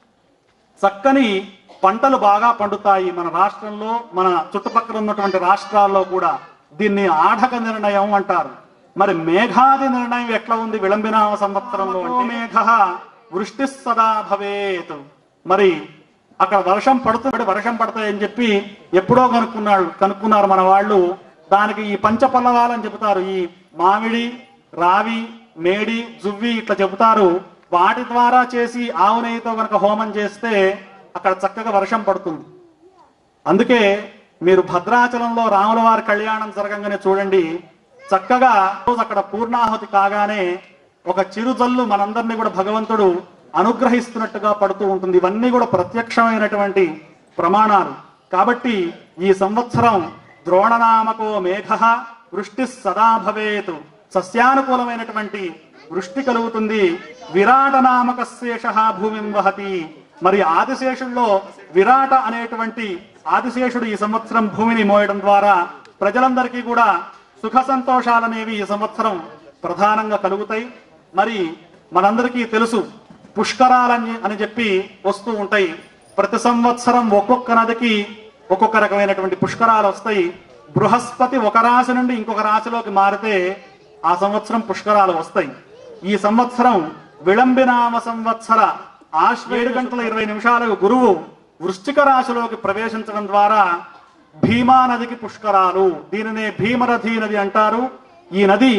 చక్కని పంటలు బాగా పండుతాయి మన రాష్ట్రంలో మన చుట్టుపక్కల ఉన్నటువంటి రాష్ట్రాల్లో కూడా దీన్ని ఆఢక నిర్ణయం అంటారు మరి మేఘాది నిర్ణయం ఎట్లా ఉంది విళంబినామ సంవత్సరంలో అంటే మేఘ వృష్టి సదా భవేత్ మరి అక్కడ వర్షం పడుతుంది వర్షం పడతాయని చెప్పి ఎప్పుడో కనుక్కున్నాడు కనుక్కున్నారు మన వాళ్ళు దానికి ఈ పంచపల్లవాలని చెబుతారు ఈ మామిడి రావి మేడి జువ్వి ఇట్లా చెబుతారు వాటి ద్వారా చేసి ఆవు నెయ్యితో కనుక హోమం చేస్తే అక్కడ చక్కగా వర్షం పడుతుంది అందుకే మీరు భద్రాచలంలో రాముల వారి కళ్యాణం జరగంగానే చూడండి చక్కగా రోజు అక్కడ పూర్ణాహుతి కాగానే ఒక చిరుజల్లు మనందరినీ కూడా భగవంతుడు అనుగ్రహిస్తున్నట్టుగా పడుతూ ఉంటుంది ఇవన్నీ కూడా ప్రత్యక్షమైనటువంటి ప్రమాణాలు కాబట్టి ఈ సంవత్సరం ద్రోణనామకో మేఘ వృష్టి సదా భవేతు సస్యానుకూలమైనటువంటి వృష్టి కలుగుతుంది విరాట నామక శేష భూమిం వహతి మరి ఆదిశేషుల్లో విరాట అనేటువంటి ఆదిశేషుడు ఈ సంవత్సరం భూమిని మోయడం ద్వారా ప్రజలందరికీ కూడా సుఖ సంతోషాలనేవి ఈ సంవత్సరం ప్రధానంగా కలుగుతాయి మరి మనందరికీ తెలుసు పుష్కరాలని అని చెప్పి వస్తూ ఉంటాయి ప్రతి సంవత్సరం ఒక్కొక్క నదికి ఒక్కొక్క రకమైనటువంటి పుష్కరాలు వస్తాయి బృహస్పతి ఒక రాశి నుండి ఇంకొక రాశిలోకి మారితే ఆ సంవత్సరం పుష్కరాలు వస్తాయి ఈ సంవత్సరం విళంబినామ సంవత్సర ఆశ ఏడు గంటల ఇరవై నిమిషాలకు గురువు వృశ్చిక రాశిలోకి ప్రవేశించడం ద్వారా భీమా నదికి పుష్కరాలు దీనినే భీమరథి నది అంటారు ఈ నది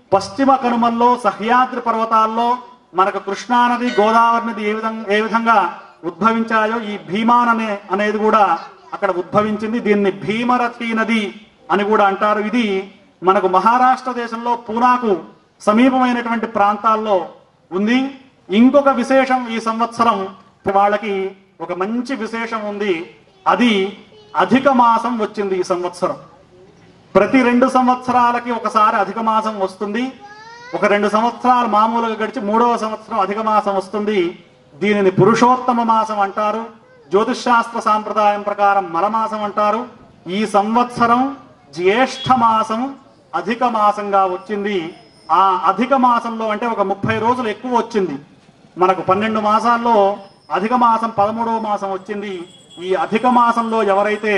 పశ్చిమ కనుమల్లో సహ్యాద్రి పర్వతాల్లో మనకు కృష్ణానది గోదావరి నది ఏ విధంగా ఏ విధంగా ఉద్భవించాయో ఈ భీమాన్ అనే అనేది కూడా అక్కడ ఉద్భవించింది దీన్ని భీమరథి నది అని కూడా అంటారు ఇది మనకు మహారాష్ట్ర దేశంలో పూనాకు సమీపమైనటువంటి ప్రాంతాల్లో ఉంది ఇంకొక విశేషం ఈ సంవత్సరం వాళ్ళకి ఒక మంచి విశేషం ఉంది అది అధిక మాసం వచ్చింది ఈ సంవత్సరం ప్రతి రెండు సంవత్సరాలకి ఒకసారి అధిక మాసం వస్తుంది ఒక రెండు సంవత్సరాలు మామూలుగా గడిచి మూడవ సంవత్సరం అధిక మాసం వస్తుంది దీనిని పురుషోత్తమ మాసం అంటారు జ్యోతిష్ శాస్త్ర సాంప్రదాయం ప్రకారం మలమాసం అంటారు ఈ సంవత్సరం జ్యేష్ఠ మాసం అధిక మాసంగా వచ్చింది ఆ అధిక మాసంలో అంటే ఒక ముప్పై రోజులు ఎక్కువ వచ్చింది మనకు పన్నెండు మాసాల్లో అధిక మాసం పదమూడవ మాసం వచ్చింది ఈ అధిక మాసంలో ఎవరైతే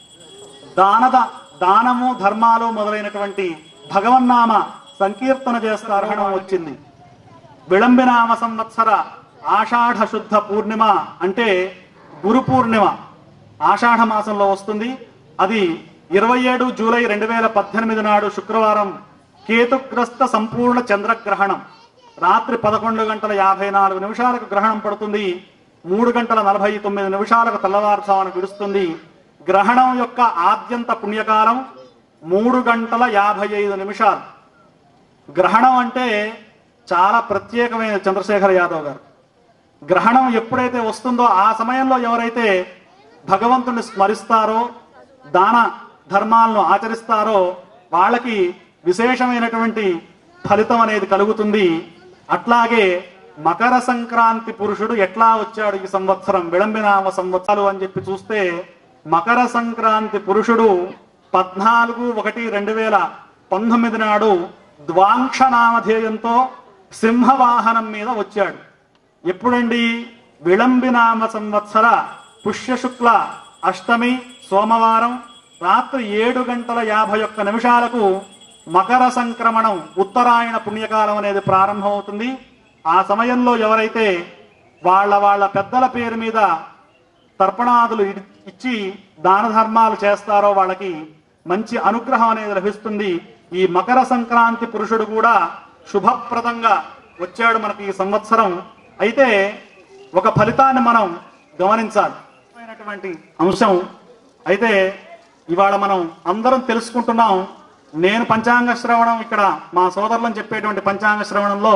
దానద దానము ధర్మాలు మొదలైనటువంటి భగవన్నామ సంకీర్తన చేస్తారహణం వచ్చింది విళంబినామ సంవత్సర ఆషాఢ శుద్ధ పూర్ణిమ అంటే గురు పూర్ణిమ ఆషాఢ మాసంలో వస్తుంది అది ఇరవై ఏడు జూలై రెండు వేల పద్దెనిమిది నాడు శుక్రవారం కేతుగ్రస్త సంపూర్ణ చంద్రగ్రహణం రాత్రి పదకొండు గంటల యాభై నాలుగు నిమిషాలకు గ్రహణం పడుతుంది మూడు గంటల నలభై తొమ్మిది నిమిషాలకు తెల్లవారుజామున విడుస్తుంది గ్రహణం యొక్క ఆద్యంత పుణ్యకాలం మూడు గంటల యాభై ఐదు నిమిషాలు గ్రహణం అంటే చాలా ప్రత్యేకమైన చంద్రశేఖర యాదవ్ గారు గ్రహణం ఎప్పుడైతే వస్తుందో ఆ సమయంలో ఎవరైతే భగవంతుని స్మరిస్తారో దాన ధర్మాలను ఆచరిస్తారో వాళ్ళకి విశేషమైనటువంటి ఫలితం అనేది కలుగుతుంది అట్లాగే మకర సంక్రాంతి పురుషుడు ఎట్లా వచ్చాడు ఈ సంవత్సరం విళంబినామ సంవత్సరాలు అని చెప్పి చూస్తే మకర సంక్రాంతి పురుషుడు పద్నాలుగు ఒకటి రెండు వేల పంతొమ్మిది నాడు ద్వాంక్ష నామధేయంతో సింహవాహనం మీద వచ్చాడు ఎప్పుడండి విళంబినామ సంవత్సర పుష్యశుక్ల అష్టమి సోమవారం రాత్రి ఏడు గంటల యాభై ఒక్క నిమిషాలకు మకర సంక్రమణం ఉత్తరాయణ పుణ్యకాలం అనేది ప్రారంభమవుతుంది ఆ సమయంలో ఎవరైతే వాళ్ళ వాళ్ళ పెద్దల పేరు మీద తర్పణాదులు ఇడి- ఇచ్చి దాన ధర్మాలు చేస్తారో వాళ్ళకి మంచి అనుగ్రహం అనేది లభిస్తుంది ఈ మకర సంక్రాంతి పురుషుడు కూడా శుభప్రదంగా వచ్చాడు మనకి ఈ సంవత్సరం అయితే ఒక ఫలితాన్ని మనం గమనించాలి అయినటువంటి అంశం అయితే ఇవాళ మనం అందరం తెలుసుకుంటున్నాం నేను పంచాంగ శ్రవణం ఇక్కడ మా సోదరులను చెప్పేటువంటి పంచాంగ శ్రవణంలో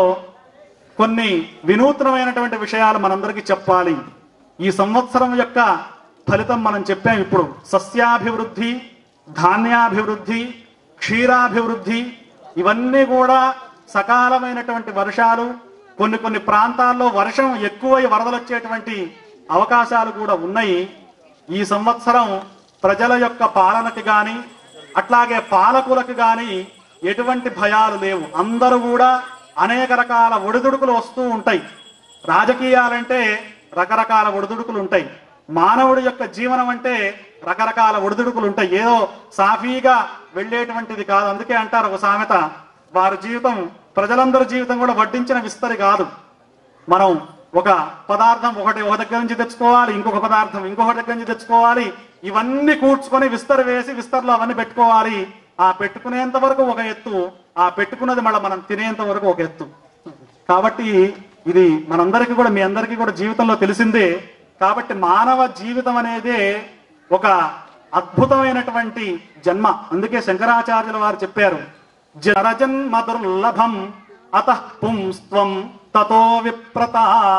కొన్ని వినూత్నమైనటువంటి విషయాలు మనందరికీ చెప్పాలి ఈ సంవత్సరం యొక్క ఫలితం మనం చెప్పాం ఇప్పుడు సస్యాభివృద్ధి ధాన్యాభివృద్ధి క్షీరాభివృద్ధి ఇవన్నీ కూడా సకాలమైనటువంటి వర్షాలు కొన్ని కొన్ని ప్రాంతాల్లో వర్షం ఎక్కువై వరదలు వచ్చేటువంటి అవకాశాలు కూడా ఉన్నాయి ఈ సంవత్సరం ప్రజల యొక్క పాలనకి గాని అట్లాగే పాలకులకు గాని ఎటువంటి భయాలు లేవు అందరూ కూడా అనేక రకాల ఒడిదుడుకులు వస్తూ ఉంటాయి రాజకీయాలంటే రకరకాల ఒడిదుడుకులు ఉంటాయి మానవుడి యొక్క జీవనం అంటే రకరకాల ఒడిదుడుకులు ఉంటాయి ఏదో సాఫీగా వెళ్ళేటువంటిది కాదు అందుకే అంటారు ఒక సామెత వారి జీవితం ప్రజలందరి జీవితం కూడా వడ్డించిన విస్తరి కాదు మనం ఒక పదార్థం ఒకటి ఒక దగ్గర నుంచి తెచ్చుకోవాలి ఇంకొక పదార్థం ఇంకొక దగ్గర నుంచి తెచ్చుకోవాలి ఇవన్నీ కూర్చుకొని విస్తరి వేసి విస్తరిలో అవన్నీ పెట్టుకోవాలి ఆ పెట్టుకునేంత వరకు ఒక ఎత్తు ఆ పెట్టుకున్నది మళ్ళీ మనం తినేంత వరకు ఒక ఎత్తు కాబట్టి ఇది మనందరికీ కూడా మీ అందరికీ కూడా జీవితంలో తెలిసిందే కాబట్టి మానవ జీవితం అనేదే ఒక అద్భుతమైనటువంటి జన్మ అందుకే శంకరాచార్యుల వారు చెప్పారు జనజన్మ దుర్లభం అత పుంస్త్వం తతో విప్రత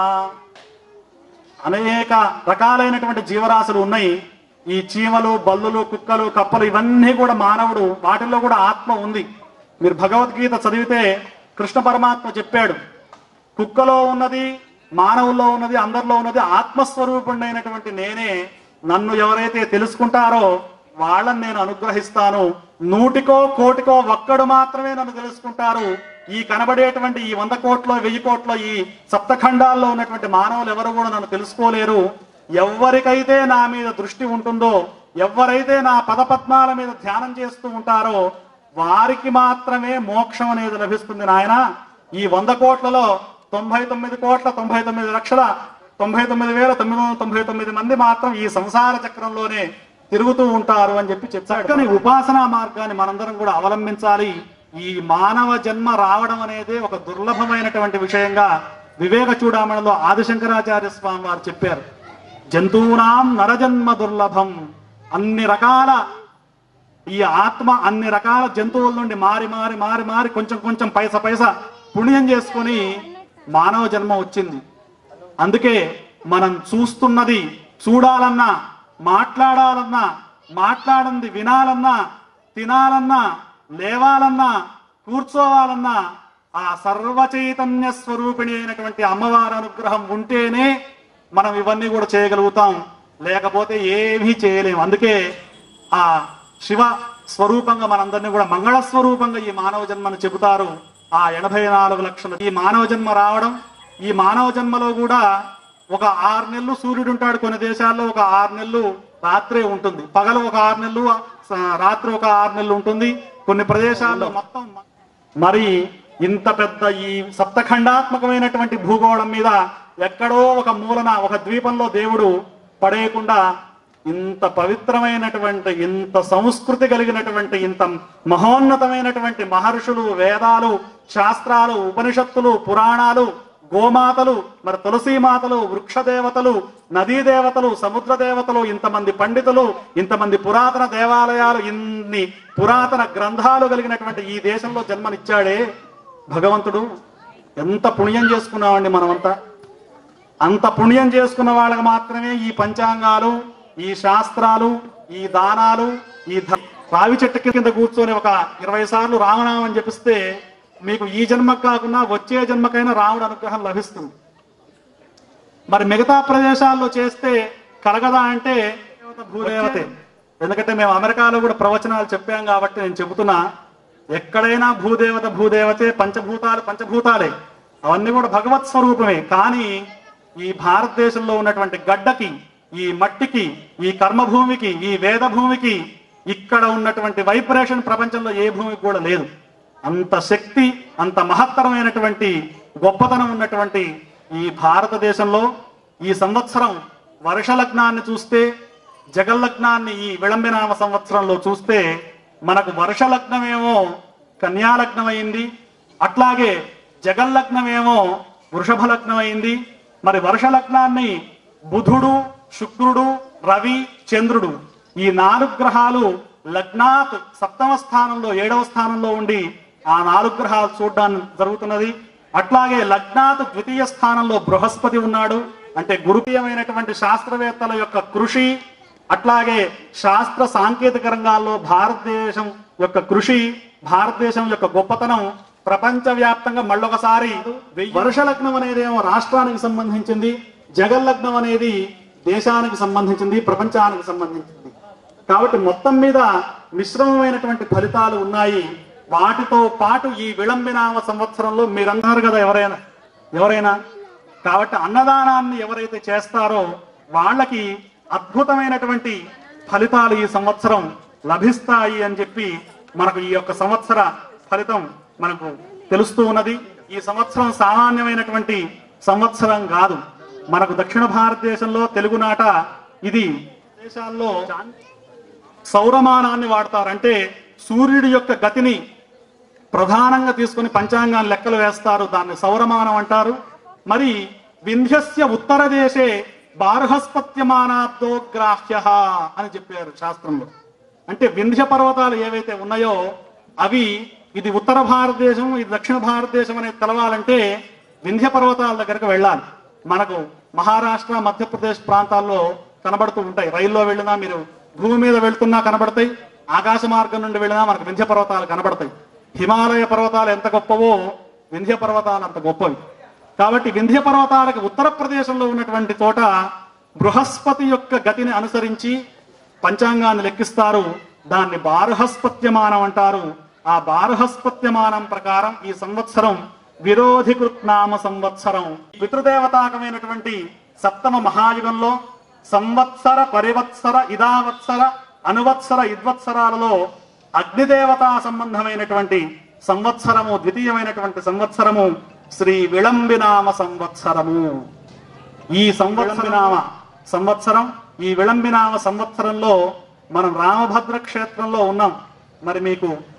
అనేక రకాలైనటువంటి జీవరాశులు ఉన్నాయి ఈ చీమలు బల్లులు కుక్కలు కప్పలు ఇవన్నీ కూడా మానవుడు వాటిల్లో కూడా ఆత్మ ఉంది మీరు భగవద్గీత చదివితే కృష్ణ పరమాత్మ చెప్పాడు కుక్కలో ఉన్నది మానవుల్లో ఉన్నది అందరిలో ఉన్నది ఆత్మస్వరూపుడైనటువంటి నేనే నన్ను ఎవరైతే తెలుసుకుంటారో వాళ్ళని నేను అనుగ్రహిస్తాను నూటికో కోటికో ఒక్కడు మాత్రమే నన్ను తెలుసుకుంటారు ఈ కనబడేటువంటి ఈ వంద కోట్లో వెయ్యి కోట్లో ఈ సప్తఖండాల్లో ఉన్నటువంటి మానవులు ఎవరు కూడా నన్ను తెలుసుకోలేరు ఎవరికైతే నా మీద దృష్టి ఉంటుందో ఎవరైతే నా పదపద్మాల మీద ధ్యానం చేస్తూ ఉంటారో వారికి మాత్రమే మోక్షం అనేది లభిస్తుంది నాయన ఈ వంద కోట్లలో తొంభై తొమ్మిది కోట్ల తొంభై తొమ్మిది లక్షల తొంభై తొమ్మిది వేల తొమ్మిది వందల తొంభై తొమ్మిది మంది మాత్రం ఈ సంసార చక్రంలోనే తిరుగుతూ ఉంటారు అని చెప్పి చెప్పాడు కానీ ఉపాసనా మార్గాన్ని మనందరం కూడా అవలంబించాలి ఈ మానవ జన్మ రావడం అనేది ఒక దుర్లభమైనటువంటి విషయంగా వివేక చూడామణిలో ఆదిశంకరాచార్య స్వామి వారు చెప్పారు జంతువునాం నరజన్మ దుర్లభం అన్ని రకాల ఈ ఆత్మ అన్ని రకాల జంతువుల నుండి మారి మారి మారి మారి కొంచెం కొంచెం పైస పైస పుణ్యం చేసుకొని మానవ జన్మ వచ్చింది అందుకే మనం చూస్తున్నది చూడాలన్నా మాట్లాడాలన్నా మాట్లాడింది వినాలన్నా తినాలన్నా లేవాలన్నా కూర్చోవాలన్నా ఆ సర్వ చైతన్య స్వరూపిణి అయినటువంటి అమ్మవారి అనుగ్రహం ఉంటేనే మనం ఇవన్నీ కూడా చేయగలుగుతాం లేకపోతే ఏమీ చేయలేము అందుకే ఆ శివ స్వరూపంగా మనందరినీ కూడా మంగళ స్వరూపంగా ఈ మానవ జన్మను చెబుతారు ఆ ఎనభై నాలుగు లక్షలు ఈ మానవ జన్మ రావడం ఈ మానవ జన్మలో కూడా ఒక ఆరు నెలలు సూర్యుడు ఉంటాడు కొన్ని దేశాల్లో ఒక ఆరు నెలలు రాత్రే ఉంటుంది పగలు ఒక ఆరు నెలలు స- రాత్రి ఒక ఆరు నెలలు ఉంటుంది కొన్ని ప్రదేశాల్లో మొత్తం మరి ఇంత పెద్ద ఈ సప్తఖండాత్మకమైనటువంటి భూగోళం మీద ఎక్కడో ఒక మూలన ఒక ద్వీపంలో దేవుడు పడేయకుండా ఇంత పవిత్రమైనటువంటి ఇంత సంస్కృతి కలిగినటువంటి ఇంత మహోన్నతమైనటువంటి మహర్షులు వేదాలు శాస్త్రాలు ఉపనిషత్తులు పురాణాలు గోమాతలు మరి తులసీ మాతలు వృక్ష దేవతలు నదీ దేవతలు సముద్ర దేవతలు ఇంతమంది పండితులు ఇంతమంది పురాతన దేవాలయాలు ఇన్ని పురాతన గ్రంథాలు కలిగినటువంటి ఈ దేశంలో జన్మనిచ్చాడే భగవంతుడు ఎంత పుణ్యం చేసుకున్నామండి మనమంతా అంత పుణ్యం చేసుకున్న వాళ్ళకి మాత్రమే ఈ పంచాంగాలు ఈ శాస్త్రాలు ఈ దానాలు ఈ ధ- రావి చెట్టు కింద కూర్చొని ఒక ఇరవై సార్లు రామనామం జపిస్తే మీకు ఈ జన్మకు కాకుండా వచ్చే జన్మకైనా రాముడు అనుగ్రహం లభిస్తుంది మరి మిగతా ప్రదేశాల్లో చేస్తే కలగదా అంటే దేవత భూదేవతే ఎందుకంటే మేము అమెరికాలో కూడా ప్రవచనాలు చెప్పాం కాబట్టి నేను చెబుతున్నా ఎక్కడైనా భూదేవత భూదేవతే పంచభూతాలు పంచభూతాలే అవన్నీ కూడా భగవత్ స్వరూపమే కానీ ఈ భారతదేశంలో ఉన్నటువంటి గడ్డకి ఈ మట్టికి ఈ కర్మభూమికి ఈ వేద భూమికి ఇక్కడ ఉన్నటువంటి వైబ్రేషన్ ప్రపంచంలో ఏ భూమికి కూడా లేదు అంత శక్తి అంత మహత్తరమైనటువంటి గొప్పతనం ఉన్నటువంటి ఈ భారతదేశంలో ఈ సంవత్సరం వర్ష లగ్నాన్ని చూస్తే జగల్లగ్నాన్ని ఈ విళంబినామ సంవత్సరంలో చూస్తే మనకు వర్ష లగ్నమేమో కన్యా లగ్నం అయింది అట్లాగే జగల్లగ్నమేమో వృషభ లగ్నం అయింది మరి వర్ష లగ్నాన్ని బుధుడు శుక్రుడు రవి చంద్రుడు ఈ నాలుగు గ్రహాలు లగ్నాత్ సప్తమ స్థానంలో ఏడవ స్థానంలో ఉండి ఆ నాలుగు గ్రహాలు చూడడానికి జరుగుతున్నది అట్లాగే లగ్నాత్ ద్వితీయ స్థానంలో బృహస్పతి ఉన్నాడు అంటే గురుప్రియమైనటువంటి శాస్త్రవేత్తల యొక్క కృషి అట్లాగే శాస్త్ర సాంకేతిక రంగాల్లో భారతదేశం యొక్క కృషి భారతదేశం యొక్క గొప్పతనం ప్రపంచ వ్యాప్తంగా మళ్ళొకసారి వర్ష లగ్నం అనేది ఏమో రాష్ట్రానికి సంబంధించింది జగల్లగ్నం అనేది దేశానికి సంబంధించింది ప్రపంచానికి సంబంధించింది కాబట్టి మొత్తం మీద మిశ్రమమైనటువంటి ఫలితాలు ఉన్నాయి వాటితో పాటు ఈ విళంబినామ సంవత్సరంలో మీరన్నారు కదా ఎవరైనా ఎవరైనా కాబట్టి అన్నదానాన్ని ఎవరైతే చేస్తారో వాళ్ళకి అద్భుతమైనటువంటి ఫలితాలు ఈ సంవత్సరం లభిస్తాయి అని చెప్పి మనకు ఈ యొక్క సంవత్సర ఫలితం మనకు తెలుస్తూ ఉన్నది ఈ సంవత్సరం సామాన్యమైనటువంటి సంవత్సరం కాదు మనకు దక్షిణ భారతదేశంలో తెలుగునాట ఇది దేశాల్లో సౌరమానాన్ని వాడతారు అంటే సూర్యుడి యొక్క గతిని ప్రధానంగా తీసుకుని పంచాంగాన్ని లెక్కలు వేస్తారు దాన్ని సౌరమానం అంటారు మరి వింధ్యస్య ఉత్తర దేశే బార్హస్పత్యమానాబ్దోగ్రాహ్య అని చెప్పారు శాస్త్రంలో అంటే వింధ్య పర్వతాలు ఏవైతే ఉన్నాయో అవి ఇది ఉత్తర భారతదేశం ఇది దక్షిణ భారతదేశం అనేది తెలవాలంటే వింధ్య పర్వతాల దగ్గరకు వెళ్ళాలి మనకు మహారాష్ట్ర మధ్యప్రదేశ్ ప్రాంతాల్లో కనబడుతూ ఉంటాయి రైల్లో వెళ్ళినా మీరు భూమి మీద వెళ్తున్నా కనబడతాయి ఆకాశ మార్గం నుండి వెళ్ళినా మనకు వింధ్య పర్వతాలు కనబడతాయి హిమాలయ పర్వతాలు ఎంత గొప్పవో వింధ్య పర్వతాలు అంత గొప్పవి కాబట్టి వింధ్య పర్వతాలకు ఉత్తర ప్రదేశంలో ఉన్నటువంటి చోట బృహస్పతి యొక్క గతిని అనుసరించి పంచాంగాన్ని లెక్కిస్తారు దాన్ని బార్హస్పత్యమానం అంటారు ఆ బార్హస్పత్యమానం ప్రకారం ఈ సంవత్సరం విరోధికృత్నామ సంవత్సరం పితృదేవతాకమైనటువంటి సప్తమ మహాయుగంలో సంవత్సర పరివత్సర ఇదావత్సర అనువత్సర ఇద్వత్సరాలలో అగ్నిదేవతా సంబంధమైనటువంటి సంవత్సరము ద్వితీయమైనటువంటి సంవత్సరము శ్రీ విళంబినామ సంవత్సరము ఈ సంవత్సరనామ సంవత్సరం ఈ విళంబినామ సంవత్సరంలో మనం రామభద్ర క్షేత్రంలో ఉన్నాం మరి మీకు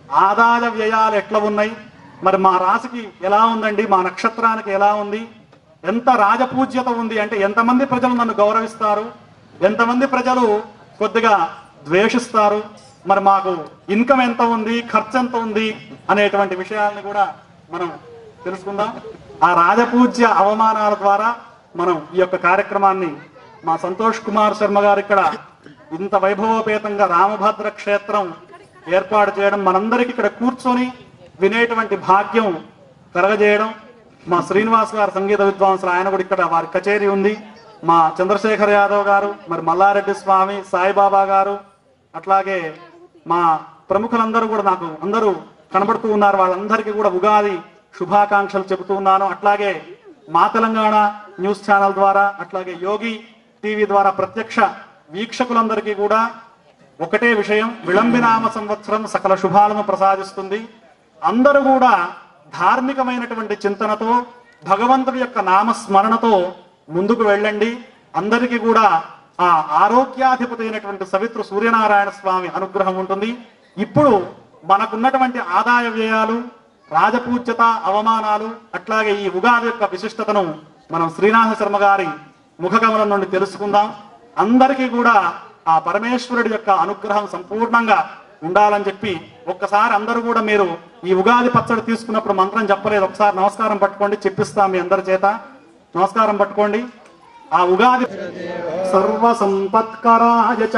ఆదాయ వ్యయాలు ఎట్లా ఉన్నాయి మరి మా రాశికి ఎలా ఉందండి మా నక్షత్రానికి ఎలా ఉంది ఎంత రాజపూజ్యత ఉంది అంటే ఎంతమంది ప్రజలు నన్ను గౌరవిస్తారు ఎంతమంది ప్రజలు కొద్దిగా ద్వేషిస్తారు మరి మాకు ఇన్కమ్ ఎంత ఉంది ఖర్చు ఎంత ఉంది అనేటువంటి విషయాల్ని కూడా మనం తెలుసుకుందాం ఆ రాజపూజ్య అవమానాల ద్వారా మనం ఈ యొక్క కార్యక్రమాన్ని మా సంతోష్ కుమార్ శర్మ గారు ఇక్కడ ఇంత వైభవోపేతంగా రామభద్ర క్షేత్రం ఏర్పాటు చేయడం మనందరికి ఇక్కడ కూర్చొని వినేటువంటి భాగ్యం కలగజేయడం మా శ్రీనివాస్ గారు సంగీత విద్వాంసులు ఆయన కూడా ఇక్కడ వారి కచేరీ ఉంది మా చంద్రశేఖర్ యాదవ్ గారు మరి మల్లారెడ్డి స్వామి సాయిబాబా గారు అట్లాగే మా ప్రముఖులందరూ కూడా నాకు అందరూ కనబడుతూ ఉన్నారు వాళ్ళందరికీ కూడా ఉగాది శుభాకాంక్షలు చెబుతూ ఉన్నాను అట్లాగే మా తెలంగాణ న్యూస్ ఛానల్ ద్వారా అట్లాగే యోగి టీవీ ద్వారా ప్రత్యక్ష వీక్షకులందరికీ కూడా ఒకటే విషయం విళంబినామ సంవత్సరం సకల శుభాలను ప్రసాదిస్తుంది అందరూ కూడా ధార్మికమైనటువంటి చింతనతో భగవంతుడి యొక్క నామస్మరణతో ముందుకు వెళ్ళండి అందరికీ కూడా ఆ ఆరోగ్యాధిపతి అయినటువంటి సవిత్ర సూర్యనారాయణ స్వామి అనుగ్రహం ఉంటుంది ఇప్పుడు మనకున్నటువంటి ఆదాయ వ్యయాలు రాజపూజ్యత అవమానాలు అట్లాగే ఈ ఉగాది యొక్క విశిష్టతను మనం శ్రీనాథ శర్మ గారి ముఖగమనం నుండి తెలుసుకుందాం అందరికీ కూడా ఆ పరమేశ్వరుడి యొక్క అనుగ్రహం సంపూర్ణంగా ఉండాలని చెప్పి ఒక్కసారి అందరూ కూడా మీరు ఈ ఉగాది పచ్చడి తీసుకున్నప్పుడు మంత్రం చెప్పలేదు ఒకసారి నమస్కారం పట్టుకోండి చెప్పిస్తాం మీ అందరి చేత నమస్కారం పట్టుకోండి ఆ ఉగాది సర్వ సంపత్కరాయ చ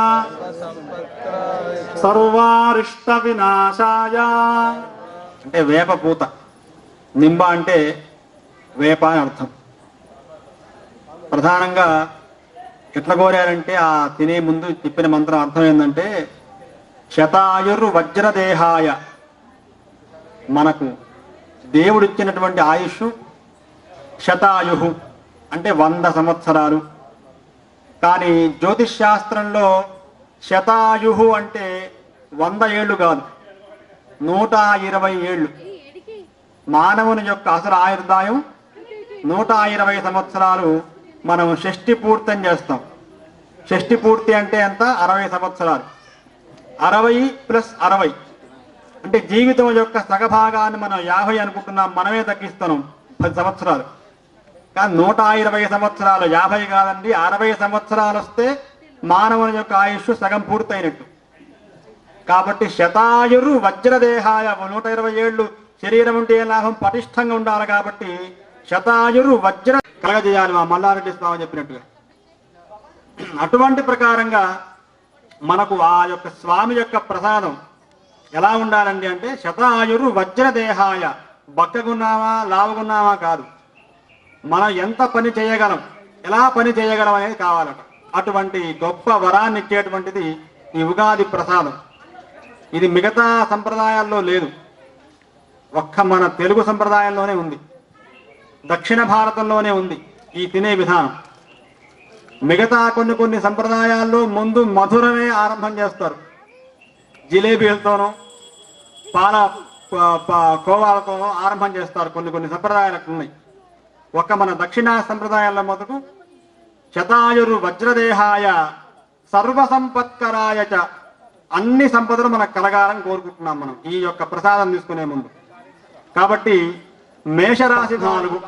సర్వారిష్ట వినాశాయ అంటే వేప పూత నింబ అంటే వేప అని అర్థం ప్రధానంగా ఎట్లా కోరారంటే ఆ తినే ముందు చెప్పిన మంత్రం అర్థం ఏంటంటే శతాయుర్ వజ్రదేహాయ మనకు దేవుడిచ్చినటువంటి ఆయుష్ శతాయు అంటే వంద సంవత్సరాలు కానీ జ్యోతిష్ శాస్త్రంలో శతాయు అంటే వంద ఏళ్ళు కాదు నూట ఇరవై ఏళ్ళు మానవుని యొక్క అసలు ఆయుర్దాయం నూట ఇరవై సంవత్సరాలు మనం షష్ఠి పూర్తం చేస్తాం షష్ఠి పూర్తి అంటే ఎంత అరవై సంవత్సరాలు అరవై ప్లస్ అరవై అంటే జీవితం యొక్క సగభాగాన్ని మనం యాభై అనుకుంటున్నాం మనమే తగ్గిస్తున్నాం పది సంవత్సరాలు కానీ నూట ఇరవై సంవత్సరాలు యాభై కాదండి అరవై సంవత్సరాలు వస్తే మానవుని యొక్క ఆయుష్ సగం పూర్తయినట్టు కాబట్టి శతాయురు వజ్రదేహాయ నూట ఇరవై ఏళ్ళు శరీరం ఉంటే ఏం లాభం పటిష్టంగా ఉండాలి కాబట్టి శతాయురు వజ్ర కలగజేయాలి మా మల్లారెడ్డి స్వామి చెప్పినట్టుగా అటువంటి ప్రకారంగా మనకు ఆ యొక్క స్వామి యొక్క ప్రసాదం ఎలా ఉండాలండి అంటే శతాయురు వజ్రదేహాయ బక్కగున్నామా లావుగున్నామా కాదు మనం ఎంత పని చేయగలం ఎలా పని చేయగలం అనేది కావాలట అటువంటి గొప్ప వరాన్ని ఇచ్చేటువంటిది ఈ ఉగాది ప్రసాదం ఇది మిగతా సంప్రదాయాల్లో లేదు ఒక్క మన తెలుగు సంప్రదాయంలోనే ఉంది దక్షిణ భారతంలోనే ఉంది ఈ తినే విధానం మిగతా కొన్ని కొన్ని సంప్రదాయాల్లో ముందు మధురమే ఆరంభం చేస్తారు జిలేబీలతోనో పాల ప- ప- కోవాలతోనో ఆరంభం చేస్తారు కొన్ని కొన్ని సంప్రదాయాలకు ఉన్నాయి ఒక మన దక్షిణ సంప్రదాయాల మొదకు శతాయురు వజ్రదేహాయ సర్వ సంపత్కరాయ చ అన్ని సంపదలు మనకు కలగాలని కోరుకుంటున్నాం మనం ఈ యొక్క ప్రసాదం తీసుకునే ముందు కాబట్టి మేషరాశి నాలుగు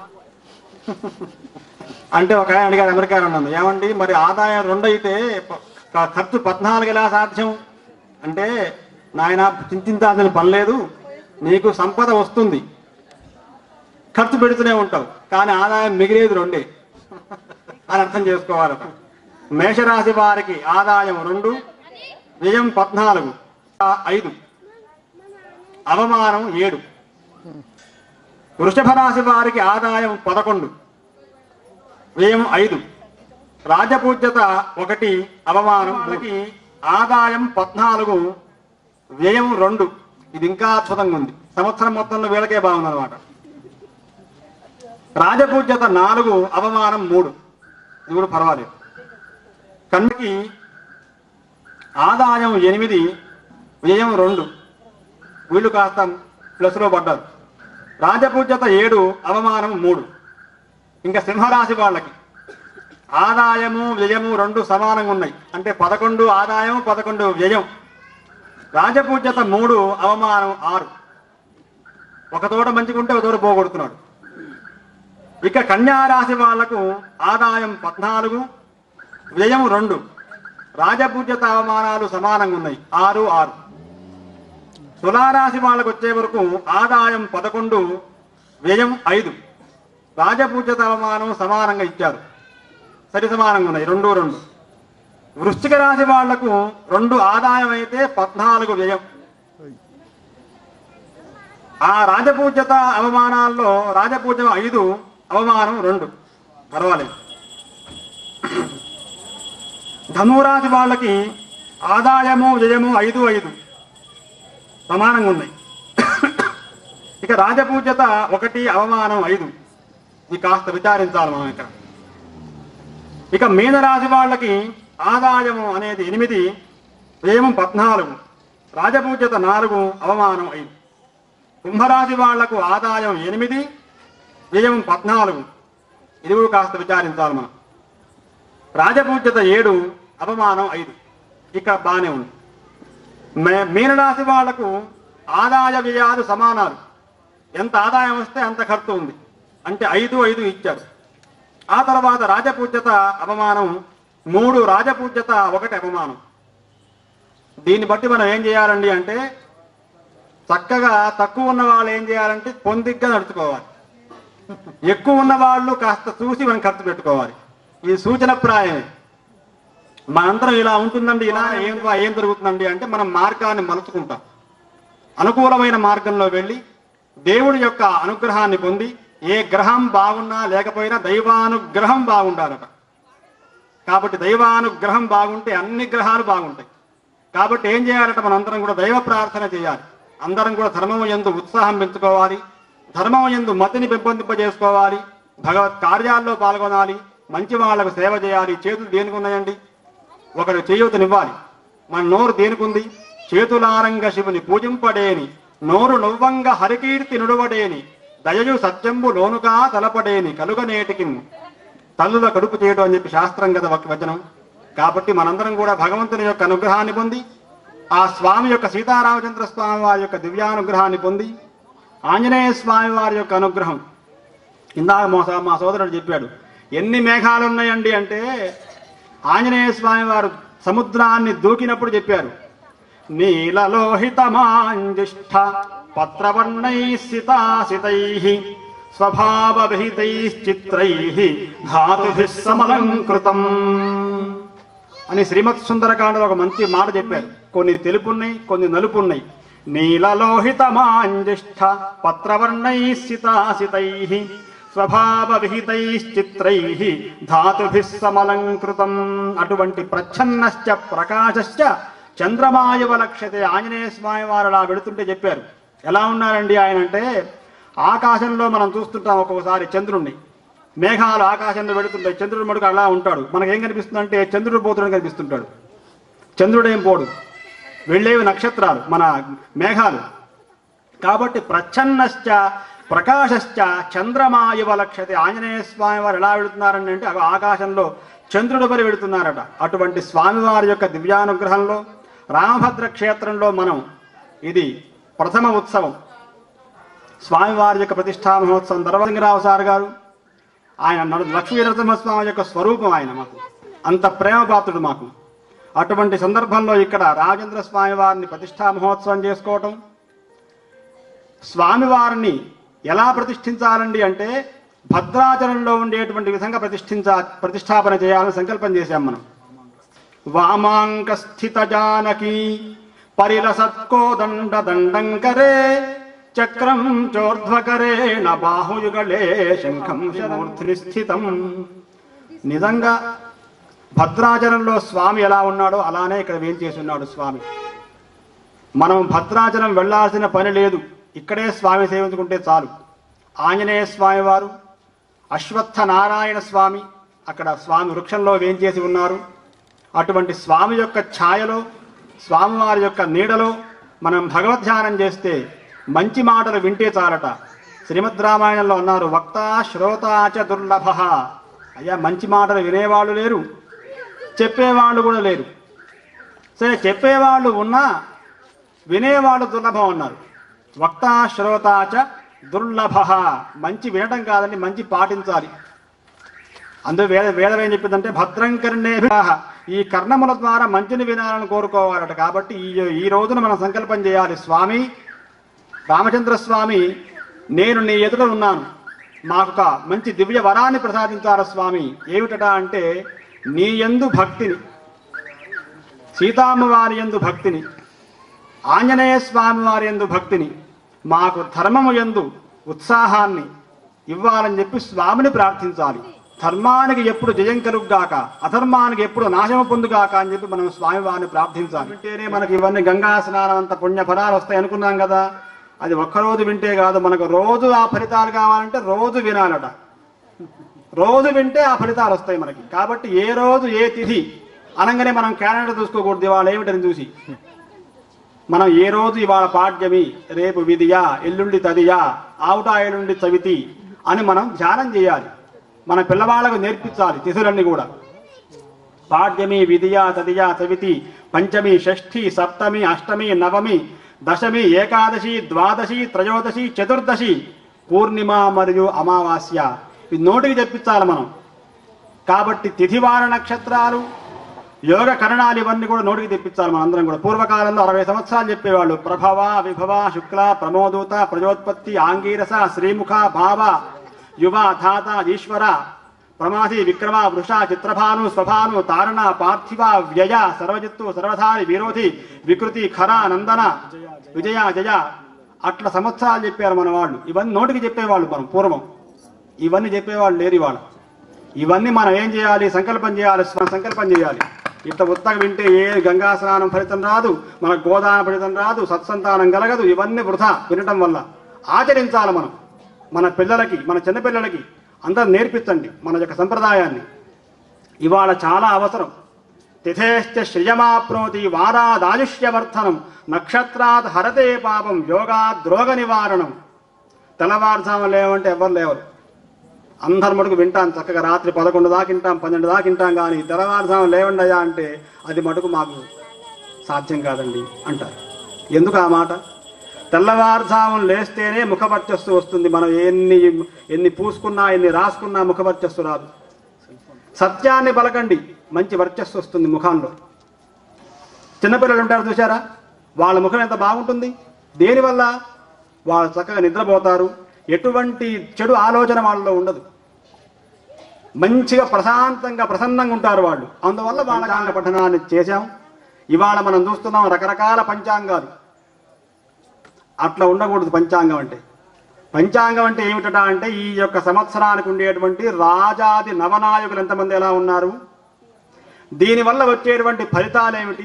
అంటే ఒక ఆయన అడిగారు అమెరికాలో ఉన్నాను ఏమండి మరి ఆదాయం రెండు అయితే ప- క- ఖర్చు పద్నాలుగు ఎలా సాధ్యం అంటే నాయన చింతించాల్సిన పని లేదు నీకు సంపద వస్తుంది ఖర్చు పెడుతూనే ఉంటావు కానీ ఆదాయం మిగిలేది రెండే అని అర్థం చేసుకోవాలట మేషరాశి వారికి ఆదాయం రెండు వ్యయం పద్నాలుగు ఆ ఐదు అవమానం ఏడు వృషభ రాశి వారికి ఆదాయం పదకొండు వ్యయం ఐదు రాజపూజ్యత ఒకటి అవమానం మనకి ఆదాయం పద్నాలుగు వ్యయం రెండు ఇది ఇంకా అద్భుతంగా ఉంది సంవత్సరం మొత్తంలో వీళ్ళకే బాగుందన్నమాట రాజపూజ్యత నాలుగు అవమానం మూడు ఇది కూడా పర్వాలేదు కన్నుకి ఆదాయం ఎనిమిది వ్యయం రెండు వీళ్ళు కాస్త ప్లస్లో పడ్డారు రాజపూజ్యత ఏడు అవమానం మూడు ఇంకా సింహరాశి వాళ్ళకి ఆదాయము వ్యయము రెండు సమానంగా ఉన్నాయి అంటే పదకొండు ఆదాయం పదకొండు వ్యయం రాజపూజ్యత మూడు అవమానం ఆరు ఒక తోట మంచిగుంటే ఒక తోట పోగొడుతున్నాడు ఇక కన్యారాశి వాళ్లకు ఆదాయం పద్నాలుగు వ్యయం రెండు రాజపూజ్యత అవమానాలు సమానంగా ఉన్నాయి ఆరు ఆరు తులారాశి వాళ్ళకు వచ్చే వరకు ఆదాయం పదకొండు వ్యయం ఐదు రాజపూజ్యత అవమానం సమానంగా ఇచ్చారు సరి సమానంగా ఉన్నాయి రెండు రెండు వృశ్చిక రాశి వాళ్లకు రెండు ఆదాయం అయితే పద్నాలుగు వ్యయం ఆ రాజపూజ్యత అవమానాల్లో రాజపూజ్యం ఐదు అవమానం రెండు పర్వాలేదు ధనురాశి వాళ్ళకి ఆదాయము వ్యయము ఐదు ఐదు సమానంగా ఉన్నాయి ఇక రాజపూజ్యత ఒకటి అవమానం ఐదు ఇది కాస్త విచారించాలి మనం ఇక్కడ ఇక మీనరాశి వాళ్ళకి ఆదాయము అనేది ఎనిమిది వ్యయం పద్నాలుగు రాజపూజ్యత నాలుగు అవమానం ఐదు కుంభరాశి వాళ్లకు ఆదాయం ఎనిమిది వ్యయం పద్నాలుగు ఇది కూడా కాస్త విచారించాలి మనం రాజపూజ్యత ఏడు అవమానం ఐదు ఇక్కడ బాగానే ఉంది మే- మీనరాశి వాళ్లకు ఆదాయ వ్యయాలు సమానాలు ఎంత ఆదాయం వస్తే అంత ఖర్చు ఉంది అంటే ఐదు ఐదు ఇచ్చారు ఆ తర్వాత రాజపూజ్యత అవమానం మూడు రాజపూజ్యత ఒకటి అవమానం దీన్ని బట్టి మనం ఏం చేయాలండి అంటే చక్కగా తక్కువ ఉన్న వాళ్ళు ఏం చేయాలంటే పొందిగ్గా నడుచుకోవాలి ఎక్కువ ఉన్న వాళ్ళు కాస్త చూసి మనం ఖర్చు పెట్టుకోవాలి ఇది సూచనప్రాయమే మనందరం ఇలా ఉంటుందండి ఇలా ఏం ఏం జరుగుతుందండి అంటే మనం మార్గాన్ని మలుచుకుంటాం అనుకూలమైన మార్గంలో వెళ్ళి దేవుడి యొక్క అనుగ్రహాన్ని పొంది ఏ గ్రహం బాగున్నా లేకపోయినా దైవానుగ్రహం బాగుండాలట కాబట్టి దైవానుగ్రహం బాగుంటే అన్ని గ్రహాలు బాగుంటాయి కాబట్టి ఏం చేయాలంటే మనందరం కూడా దైవ ప్రార్థన చేయాలి అందరం కూడా ధర్మం ఎందు ఉత్సాహం పెంచుకోవాలి ధర్మం ఎందు మతిని పెంపొందింపజేసుకోవాలి భగవత్ కార్యాల్లో పాల్గొనాలి మంచి వాళ్లకు సేవ చేయాలి చేతులు దేనికి ఉన్నాయండి ఒకరు చేయూతనివ్వాలి మన నోరు దేనికుంది చేతులారంగ శివుని పూజింపడేని నోరు నవ్వంగ హరికీర్తి నుడవడేని దయయు సత్యంబు లోనుగా తలపడేని కలుగనేటికి తల్లుల కడుపు చేయడం అని చెప్పి శాస్త్రం కదా ఒక వచనం కాబట్టి మనందరం కూడా భగవంతుని యొక్క అనుగ్రహాన్ని పొంది ఆ స్వామి యొక్క సీతారామచంద్ర స్వామి వారి యొక్క దివ్యానుగ్రహాన్ని పొంది ఆంజనేయ స్వామి వారి యొక్క అనుగ్రహం ఇందాక మా సో- మా సోదరుడు చెప్పాడు ఎన్ని మేఘాలు ఉన్నాయండి అంటే ఆంజనేయ స్వామి వారు సముద్రాన్ని దూకినప్పుడు చెప్పారు నీలలోహితమాంజిష్ఠ పత్రవర్ణై సితాసితై స్వభావవిహితైశ్చిత్రై ధాతుభిः సమలంకృతం అని శ్రీమత్ సుందరకాండలో ఒక మంచి మాట చెప్పారు కొన్ని తెలుపున్నాయి కొన్ని నలుపున్నాయి నీలలోహితమాంజిష్ఠ పత్రవర్ణై సితాసితై స్వభావవిహితైశ్చిత్రై ధాతుభిः సమలంకృతం అటువంటి ప్రచ్ఛన్నశ్చ ప్రకాశశ్చ చంద్రమాయవ లక్ష్యతే ఆంజనేయ స్వామి వారు అలా వెళుతుంటే చెప్పారు ఎలా ఉన్నారండి ఆయన అంటే ఆకాశంలో మనం చూస్తుంటాం ఒక్కొక్కసారి చంద్రుణ్ణి మేఘాలు ఆకాశంలో వెళుతుంటాయి చంద్రుడు మడుగు అలా ఉంటాడు మనకేం కనిపిస్తుందంటే చంద్రుడు పోతుడని కనిపిస్తుంటాడు చంద్రుడేం పోడు వెళ్ళేవి నక్షత్రాలు మన మేఘాలు కాబట్టి ప్రచ్ఛన్నశ్చ ప్రకాశశ్చ చంద్రమాయువ లక్ష్యతే ఆంజనేయ స్వామి వారు ఎలా వెళుతున్నారండి అంటే అవి ఆకాశంలో చంద్రుడి పరి వెళుతున్నారట అటువంటి స్వామివారి యొక్క దివ్యానుగ్రహంలో రామభద్ర క్షేత్రంలో మనం ఇది ప్రథమ ఉత్సవం స్వామివారి యొక్క ప్రతిష్టా మహోత్సవం ధర్మలింగరావు సార్ గారు ఆయన నడు- లక్ష్మీ నరసింహస్వామి యొక్క స్వరూపం ఆయన మాకు అంత ప్రేమపాత్రుడు మాకు అటువంటి సందర్భంలో ఇక్కడ రాజేంద్ర స్వామి వారిని ప్రతిష్టా మహోత్సవం చేసుకోవటం స్వామివారిని ఎలా ప్రతిష్ఠించాలండి అంటే భద్రాచలంలో ఉండేటువంటి విధంగా ప్రతిష్ఠించా ప్రతిష్టాపన చేయాలని సంకల్పం చేశాం మనం వామాంక స్థిత జానకి పరిలసత్కోదండ దండంకరే చక్రం చోర్ధ్వకరేణ బాహుయుగళే శంఖం శమూర్ధిని స్థితం నిజంగా భద్రాచలంలో స్వామి ఎలా ఉన్నాడో అలానే ఇక్కడ వేం చేసి ఉన్నాడు స్వామి మనం భద్రాచలం వెళ్ళాల్సిన పని లేదు ఇక్కడే స్వామి సేవించుకుంటే చాలు ఆంజనేయ స్వామి వారు అశ్వత్థ నారాయణ స్వామి అక్కడ స్వామి వృక్షంలో వేంచేసి ఉన్నారు అటువంటి స్వామి యొక్క ఛాయలో స్వామివారి యొక్క నీడలో మనం భగవద్ధ్యానం చేస్తే మంచి మాటలు వింటే చాలట శ్రీమద్ రామాయణంలో ఉన్నారు వక్త శ్రోతాచ దుర్లభ అయ్యా మంచి మాటలు వినేవాళ్ళు లేరు చెప్పేవాళ్ళు కూడా లేరు సరే చెప్పేవాళ్ళు ఉన్నా వినేవాళ్ళు దుర్లభం అన్నారు వక్త శ్రోతాచ దుర్లభ మంచి వినడం కాదండి మంచి పాటించాలి అందులో వేద వేదం ఏం చెప్పిందంటే భద్రం కర్ణే ఈ కర్ణముల ద్వారా మంచిని వినాలని కోరుకోవాలట కాబట్టి ఈ ఈ రోజున మనం సంకల్పం చేయాలి స్వామి రామచంద్ర స్వామి నేను నీ ఎదుట ఉన్నాను మాకొక మంచి దివ్య వరాన్ని ప్రసాదించాల స్వామి ఏమిటట అంటే నీ యందు భక్తిని సీతామ్మ వారి యందు భక్తిని ఆంజనేయ స్వామి వారి యందు భక్తిని మాకు ధర్మము యందు ఉత్సాహాన్ని ఇవ్వాలని చెప్పి స్వామిని ప్రార్థించాలి ధర్మానికి ఎప్పుడు జయం కలుగుగాక అధర్మానికి ఎప్పుడు నాశము పొందుగాక అని చెప్పి మనం స్వామి వారిని ప్రార్థించాలి వింటేనే మనకి ఇవన్నీ గంగా స్నానం అంత పుణ్య ఫలాలు వస్తాయి అనుకున్నాం కదా అది ఒక్కరోజు వింటే కాదు మనకు రోజు ఆ ఫలితాలు కావాలంటే రోజు వినాలట రోజు వింటే ఆ ఫలితాలు వస్తాయి మనకి కాబట్టి ఏ రోజు ఏ తిథి అనగానే మనం క్యాలెండర్ చూసుకోకూడదు ఇవాళ ఏమిటని చూసి మనం ఏ రోజు ఇవాళ పాడ్యమి రేపు విధియా ఎల్లుండి తదియా ఆవుట ఎల్లుండి చవితి అని మనం ధ్యానం చేయాలి మన పిల్లవాళ్ళకు నేర్పించాలి తిథులన్నీ కూడా పాడ్యమి విధియా తదియా చవితి పంచమి షష్ఠి సప్తమి అష్టమి నవమి దశమి ఏకాదశి ద్వాదశి త్రయోదశి చతుర్దశి పూర్ణిమ మరియు అమావాస్య ఇది నోటికి తెప్పించాలి మనం కాబట్టి తిథివార నక్షత్రాలు యోగ కరణాలు ఇవన్నీ కూడా నోటికి తెప్పించాలి మనం అందరం కూడా పూర్వకాలంలో అరవై సంవత్సరాలు చెప్పేవాళ్ళు ప్రభవ విభవ శుక్ల ప్రమోదూత ప్రజోత్పత్తి ఆంగీరస శ్రీముఖ భావ యువ ధాత ఈశ్వర ప్రమాసి విక్రమ వృష చిత్రభాను స్వభాను తారణ పార్థివ వ్యయ సర్వజిత్తు సర్వధారి విరోధి వికృతి ఖర నందన విజయ జయ అట్లా సంవత్సరాలు చెప్పారు మన వాళ్ళు ఇవన్నీ నోటికి చెప్పేవాళ్ళు మనం పూర్వం ఇవన్నీ చెప్పేవాళ్ళు లేరు ఇవాళ ఇవన్నీ మనం ఏం చేయాలి సంకల్పం చేయాలి స్వ- సంకల్పం చేయాలి ఇంత ఉత్తగా వింటే ఏ గంగా స్నానం ఫలితం రాదు మన గోదాన ఫలితం రాదు సత్సంతానం కలగదు ఇవన్నీ వృధా వినటం వల్ల ఆచరించాలి మనం మన పిల్లలకి మన చిన్నపిల్లలకి అందరూ నేర్పించండి మన యొక్క సంప్రదాయాన్ని ఇవాళ చాలా అవసరం తిథేశ్చ శ్రియమాప్నోతి వారాదాయుష్యవర్ధనం నక్షత్రాత్ హరతే పాపం యోగాద్ రోగ నివారణం తెల్లవారుజాము లేవంటే ఎవరు లేవరు అందరు మటుకు వింటాం చక్కగా రాత్రి పదకొండు దాకా వింటాం పన్నెండు దాకా వింటాం కానీ తెల్లవారుజాము లేవండి అయ్యా అంటే అది మటుకు మాకు సాధ్యం కాదండి అంటారు ఎందుకు ఆ మాట తెల్లవారుజామున లేస్తేనే ముఖవర్చస్సు వస్తుంది మనం ఎన్ని ఎన్ని పూసుకున్నా ఎన్ని రాసుకున్నా ముఖవర్చస్సు రాదు సత్యాన్ని పలకండి మంచి వర్చస్సు వస్తుంది ముఖంలో చిన్నపిల్లలు ఉంటారు చూసారా వాళ్ళ ముఖం ఎంత బాగుంటుంది దేనివల్ల వాళ్ళు చక్కగా నిద్రపోతారు ఎటువంటి చెడు ఆలోచన వాళ్ళలో ఉండదు మంచిగా ప్రశాంతంగా ప్రసన్నంగా ఉంటారు వాళ్ళు అందువల్ల పంచాంగ పఠనాన్ని చేశాం ఇవాళ మనం చూస్తున్నాం రకరకాల పంచాంగాలు అట్లా ఉండకూడదు పంచాంగం అంటే పంచాంగం అంటే ఏమిటట అంటే ఈ యొక్క సంవత్సరానికి ఉండేటువంటి రాజాది నవనాయకులు ఎంతమంది ఎలా ఉన్నారు దీనివల్ల వచ్చేటువంటి ఫలితాలు ఏమిటి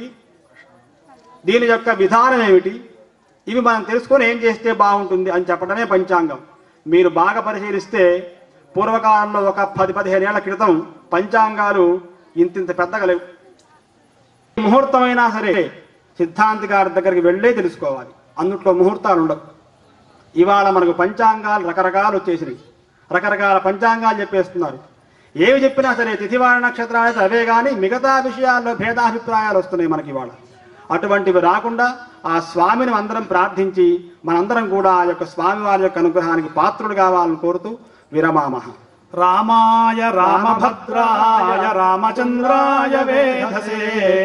దీని యొక్క విధానం ఏమిటి ఇవి మనం తెలుసుకొని ఏం చేస్తే బాగుంటుంది అని చెప్పడమే పంచాంగం మీరు బాగా పరిశీలిస్తే పూర్వకాలంలో ఒక పది పదిహేను ఏళ్ల క్రితం పంచాంగాలు ఇంతింత పెద్దగా లేవు ముహూర్తమైనా సరే సిద్ధాంతి గారి దగ్గరికి వెళ్ళే తెలుసుకోవాలి అందుట్లో ముహూర్తాలు ఉండవు ఇవాళ మనకు పంచాంగాలు రకరకాలు వచ్చేసినాయి రకరకాల పంచాంగాలు చెప్పేస్తున్నారు ఏవి చెప్పినా సరే తిథివార నక్షత్రాలు అయితే అవే కానీ మిగతా విషయాల్లో భేదాభిప్రాయాలు వస్తున్నాయి మనకి ఇవాళ అటువంటివి రాకుండా ఆ స్వామిని అందరం ప్రార్థించి మనందరం కూడా ఆ యొక్క స్వామి వారి యొక్క అనుగ్రహానికి పాత్రుడు కావాలని కోరుతూ విరమామహ రామాయ రామభద్రాయ రామచంద్రాయ వేధసే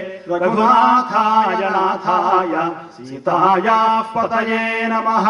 రఘునాథాయ నాథాయ సీతాయ పతయే నమః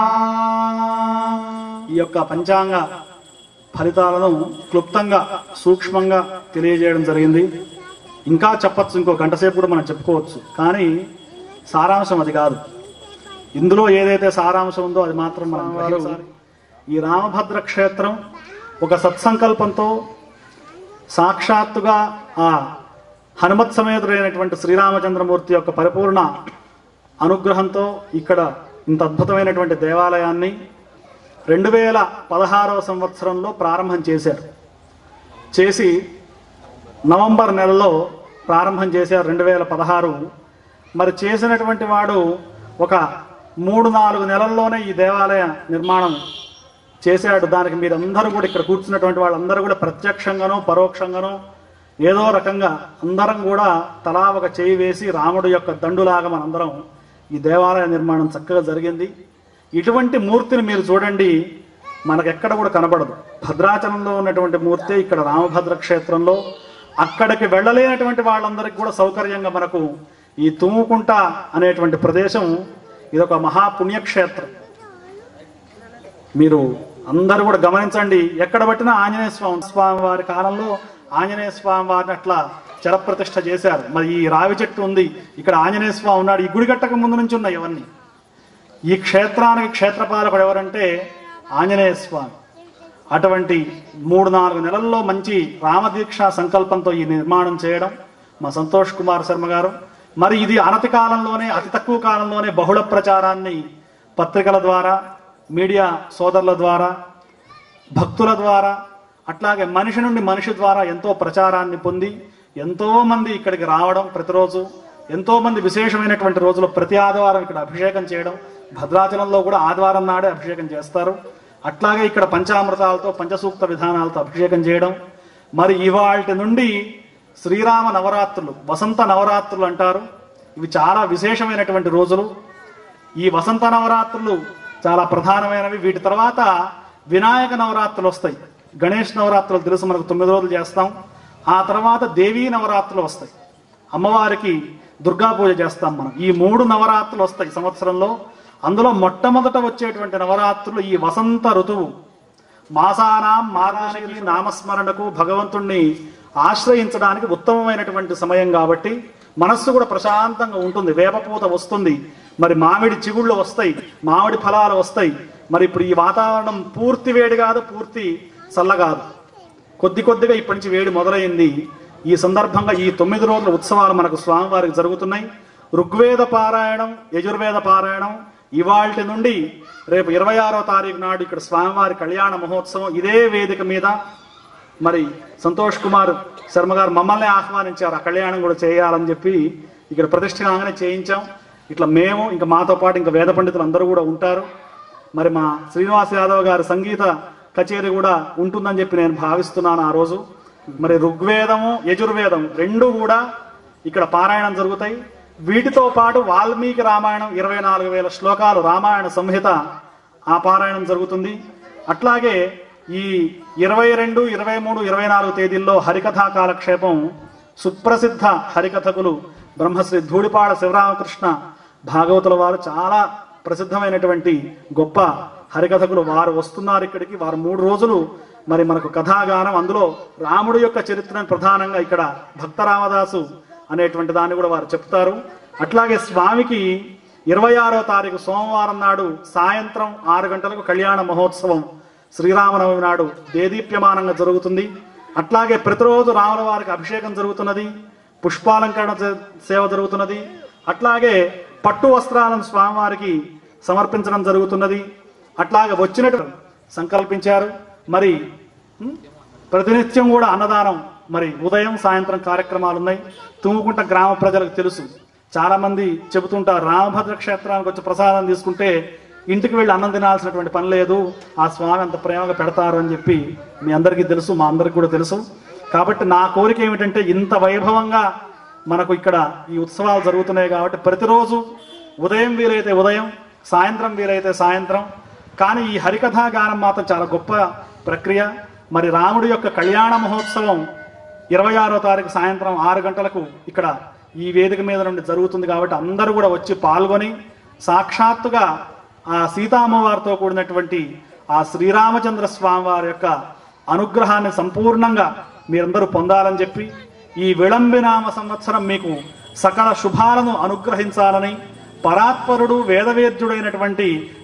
ఈ యొక్క పంచాంగ ఫలితాలను క్లుప్తంగా సూక్ష్మంగా తెలియజేయడం జరిగింది ఇంకా చెప్పచ్చు ఇంకో గంట సేపు కూడా మనం చెప్పుకోవచ్చు కానీ సారాంశం అది కాదు ఇందులో ఏదైతే సారాంశం ఉందో అది మాత్రం మనం గ్రహించాలి. ఈ రామభద్ర క్షేత్రం ఒక సత్సంకల్పంతో సాక్షాత్తుగా ఆ హనుమత్ సమేతుడైనటువంటి శ్రీరామచంద్రమూర్తి యొక్క పరిపూర్ణ అనుగ్రహంతో ఇక్కడ ఇంత అద్భుతమైనటువంటి దేవాలయాన్ని రెండు వేల పదహారవ సంవత్సరంలో ప్రారంభం చేశారు చేసి నవంబర్ నెలలో ప్రారంభం చేశారు రెండు వేల పదహారు మరి చేసినటువంటి వాడు ఒక మూడు నాలుగు నెలల్లోనే ఈ దేవాలయ నిర్మాణం చేశాడు దానికి మీరందరూ కూడా ఇక్కడ కూర్చున్నటువంటి వాళ్ళందరూ కూడా ప్రత్యక్షంగానో పరోక్షంగానో ఏదో రకంగా అందరం కూడా తలా ఒక చేయి వేసి రాముడు యొక్క దండులాగా మనందరం ఈ దేవాలయ నిర్మాణం చక్కగా జరిగింది ఇటువంటి మూర్తిని మీరు చూడండి మనకు ఎక్కడ కూడా కనబడదు భద్రాచలంలో ఉన్నటువంటి మూర్తి ఇక్కడ రామభద్ర క్షేత్రంలో అక్కడికి వెళ్ళలేనటువంటి వాళ్ళందరికీ కూడా సౌకర్యంగా మనకు ఈ తుమ్ముకుంట అనేటువంటి ప్రదేశం ఇదొక మహాపుణ్యక్షేత్రం మీరు అందరూ కూడా గమనించండి ఎక్కడ పట్టినా ఆంజనేయ స్వామి స్వామి వారి కాలంలో ఆంజనేయ స్వామి వారిని అట్లా చరప్రతిష్ఠ చేశారు మరి ఈ రావి చెట్టు ఉంది ఇక్కడ ఆంజనేయ స్వామి ఉన్నాడు ఈ గుడి కట్టక ముందు నుంచి ఉన్నాయి ఇవన్నీ ఈ క్షేత్రానికి క్షేత్రపాలకుడు ఎవరంటే ఆంజనేయ స్వామి అటువంటి మూడు నాలుగు నెలల్లో మంచి రామదీక్ష సంకల్పంతో ఈ నిర్మాణం చేయడం మా సంతోష్ కుమార్ శర్మ గారు మరి ఇది అనతి కాలంలోనే అతి తక్కువ కాలంలోనే బహుళ ప్రచారాన్ని పత్రికల ద్వారా మీడియా సోదరుల ద్వారా భక్తుల ద్వారా అట్లాగే మనిషి నుండి మనిషి ద్వారా ఎంతో ప్రచారాన్ని పొంది ఎంతో మంది ఇక్కడికి రావడం ప్రతిరోజు ఎంతో మంది విశేషమైనటువంటి రోజులు ప్రతి ఆదివారం ఇక్కడ అభిషేకం చేయడం భద్రాచలంలో కూడా ఆదివారం నాడే అభిషేకం చేస్తారు అట్లాగే ఇక్కడ పంచామృతాలతో పంచసూక్త విధానాలతో అభిషేకం చేయడం మరి ఇవాళ నుండి శ్రీరామ నవరాత్రులు వసంత నవరాత్రులు అంటారు ఇవి చాలా విశేషమైనటువంటి రోజులు ఈ వసంత నవరాత్రులు చాలా ప్రధానమైనవి వీటి తర్వాత వినాయక నవరాత్రులు వస్తాయి గణేష్ నవరాత్రులు తెలుసు మనకు తొమ్మిది రోజులు చేస్తాం ఆ తర్వాత దేవీ నవరాత్రులు వస్తాయి అమ్మవారికి దుర్గా పూజ చేస్తాం మనం ఈ మూడు నవరాత్రులు వస్తాయి సంవత్సరంలో అందులో మొట్టమొదట వచ్చేటువంటి నవరాత్రులు ఈ వసంత ఋతువు మాసానాం మారానికి నామస్మరణకు భగవంతుణ్ణి ఆశ్రయించడానికి ఉత్తమమైనటువంటి సమయం కాబట్టి మనస్సు కూడా ప్రశాంతంగా ఉంటుంది వేపపూత వస్తుంది మరి మామిడి చిగుళ్ళు వస్తాయి మామిడి ఫలాలు వస్తాయి మరి ఇప్పుడు ఈ వాతావరణం పూర్తి వేడి కాదు పూర్తి చల్ల కాదు కొద్ది కొద్దిగా ఇప్పటి నుంచి వేడి మొదలైంది ఈ సందర్భంగా ఈ తొమ్మిది రోజుల ఉత్సవాలు మనకు స్వామివారికి జరుగుతున్నాయి ఋగ్వేద పారాయణం యజుర్వేద పారాయణం ఇవాల్టి నుండి రేపు ఇరవై ఆరో తారీఖు నాడు ఇక్కడ స్వామివారి కళ్యాణ మహోత్సవం ఇదే వేదిక మీద మరి సంతోష్ కుమార్ శర్మ గారు మమ్మల్ని ఆహ్వానించారు ఆ కళ్యాణం కూడా చేయాలని చెప్పి ఇక్కడ ప్రతిష్ఠ కాగానే చేయించాం ఇట్లా మేము ఇంకా మాతో పాటు ఇంకా వేద పండితులు అందరూ కూడా ఉంటారు మరి మా శ్రీనివాస్ యాదవ్ గారి సంగీత కచేరీ కూడా ఉంటుందని చెప్పి నేను భావిస్తున్నాను ఆ రోజు మరి ఋగ్వేదము యజుర్వేదం రెండు కూడా ఇక్కడ పారాయణం జరుగుతాయి వీటితో పాటు వాల్మీకి రామాయణం ఇరవై నాలుగు వేల శ్లోకాలు రామాయణ సంహిత ఆ పారాయణం జరుగుతుంది అట్లాగే ఈ ఇరవై రెండు ఇరవై మూడు ఇరవై నాలుగు తేదీల్లో హరికథా కాలక్షేపం సుప్రసిద్ధ హరికథకులు బ్రహ్మశ్రీ ధూళిపాడ శివరామకృష్ణ భాగవతుల వారు చాలా ప్రసిద్ధమైనటువంటి గొప్ప హరికథకులు వారు వస్తున్నారు ఇక్కడికి వారు మూడు రోజులు మరి మనకు కథాగానం అందులో రాముడి యొక్క చరిత్రను ప్రధానంగా ఇక్కడ భక్త రామదాసు అనేటువంటి దాన్ని కూడా వారు చెప్తారు అట్లాగే స్వామికి ఇరవై ఆరో తారీఖు సోమవారం నాడు సాయంత్రం ఆరు గంటలకు కళ్యాణ మహోత్సవం శ్రీరామనవమి నాడు దేదీప్యమానంగా జరుగుతుంది అట్లాగే ప్రతిరోజు రాముల వారికి అభిషేకం జరుగుతున్నది పుష్పాలంకరణ చే- సేవ జరుగుతున్నది అట్లాగే పట్టు వస్త్రాలను స్వామివారికి సమర్పించడం జరుగుతున్నది అట్లాగే వచ్చినట్టు సంకల్పించారు మరి ఉం, ప్రతినిత్యం కూడా అన్నదానం మరి ఉదయం సాయంత్రం కార్యక్రమాలు ఉన్నాయి తుమ్ముకుంట గ్రామ ప్రజలకు తెలుసు చాలా మంది చెబుతుంటారు రామభద్ర క్షేత్రానికి వచ్చి ప్రసాదం తీసుకుంటే ఇంటికి వెళ్ళి అన్నం తినాల్సినటువంటి పని లేదు ఆ స్వామి అంత ప్రేమగా పెడతారు అని చెప్పి మీ అందరికీ తెలుసు మా అందరికి కూడా తెలుసు కాబట్టి నా కోరిక ఏమిటంటే ఇంత వైభవంగా మనకు ఇక్కడ ఈ ఉత్సవాలు జరుగుతున్నాయి కాబట్టి ప్రతిరోజు ఉదయం వీలైతే ఉదయం సాయంత్రం వీలైతే సాయంత్రం కానీ ఈ హరికథా గానం మాత్రం చాలా గొప్ప ప్రక్రియ మరి రాముడి యొక్క కళ్యాణ మహోత్సవం ఇరవై ఆరో తారీఖు సాయంత్రం ఆరు గంటలకు ఇక్కడ ఈ వేదిక మీద నుండి జరుగుతుంది కాబట్టి అందరూ కూడా వచ్చి పాల్గొని సాక్షాత్తుగా ఆ సీతామ్మవారితో కూడినటువంటి ఆ శ్రీరామచంద్ర స్వామి వారి యొక్క అనుగ్రహాన్ని సంపూర్ణంగా మీరందరూ పొందాలని చెప్పి ఈ విళంబినామ సంవత్సరం మీకు సకల శుభాలను అనుగ్రహించాలని పరాత్పరుడు వేదవేద్యుడైనటువంటి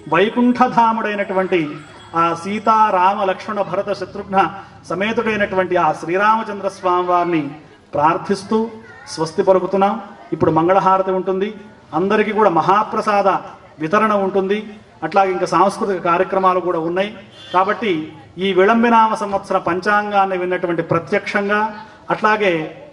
వైకుంఠధాముడైనటువంటి ఆ సీతా రామ లక్ష్మణ భరత శత్రుఘ్న సమేతుడైనటువంటి ఆ శ్రీరామచంద్ర స్వామి వారిని ప్రార్థిస్తూ స్వస్తి పలుకుతున్నాం ఇప్పుడు మంగళహారతి ఉంటుంది అందరికీ కూడా మహాప్రసాద వితరణ ఉంటుంది అట్లాగే ఇంకా సాంస్కృతిక కార్యక్రమాలు కూడా ఉన్నాయి కాబట్టి ఈ విళంబినామ సంవత్సర పంచాంగాన్ని విన్నటువంటి ప్రత్యక్షంగా అట్లాగే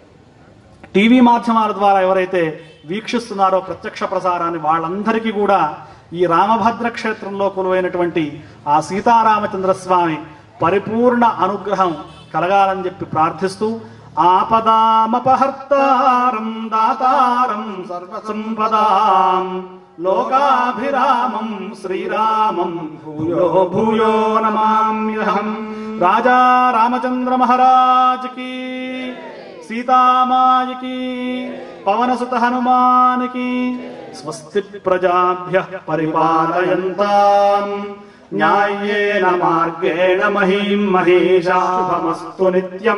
టీవీ మాధ్యమాల ద్వారా ఎవరైతే వీక్షిస్తున్నారో ప్రత్యక్ష ప్రసారాన్ని వాళ్ళందరికీ కూడా ఈ రామభద్ర క్షేత్రంలో కొలువైనటువంటి ఆ సీతారామచంద్ర స్వామి పరిపూర్ణ అనుగ్రహం కలగాలని చెప్పి ప్రార్థిస్తూ ఆపదామపహర్తారం దాతారం సర్వసంపదాం లోకాభిరామం శ్రీరామం భూయో భూయో నమామ్యహం రాజా రామచంద్ర మహారాజ్ కి సీతామాయికి పవనసుత హనుమానికి స్వస్తి ప్రజాభ్య పరిపాలయంతాం న్యాయేన మార్గేణ మహీం మహేషా శుభమస్తు నిత్యం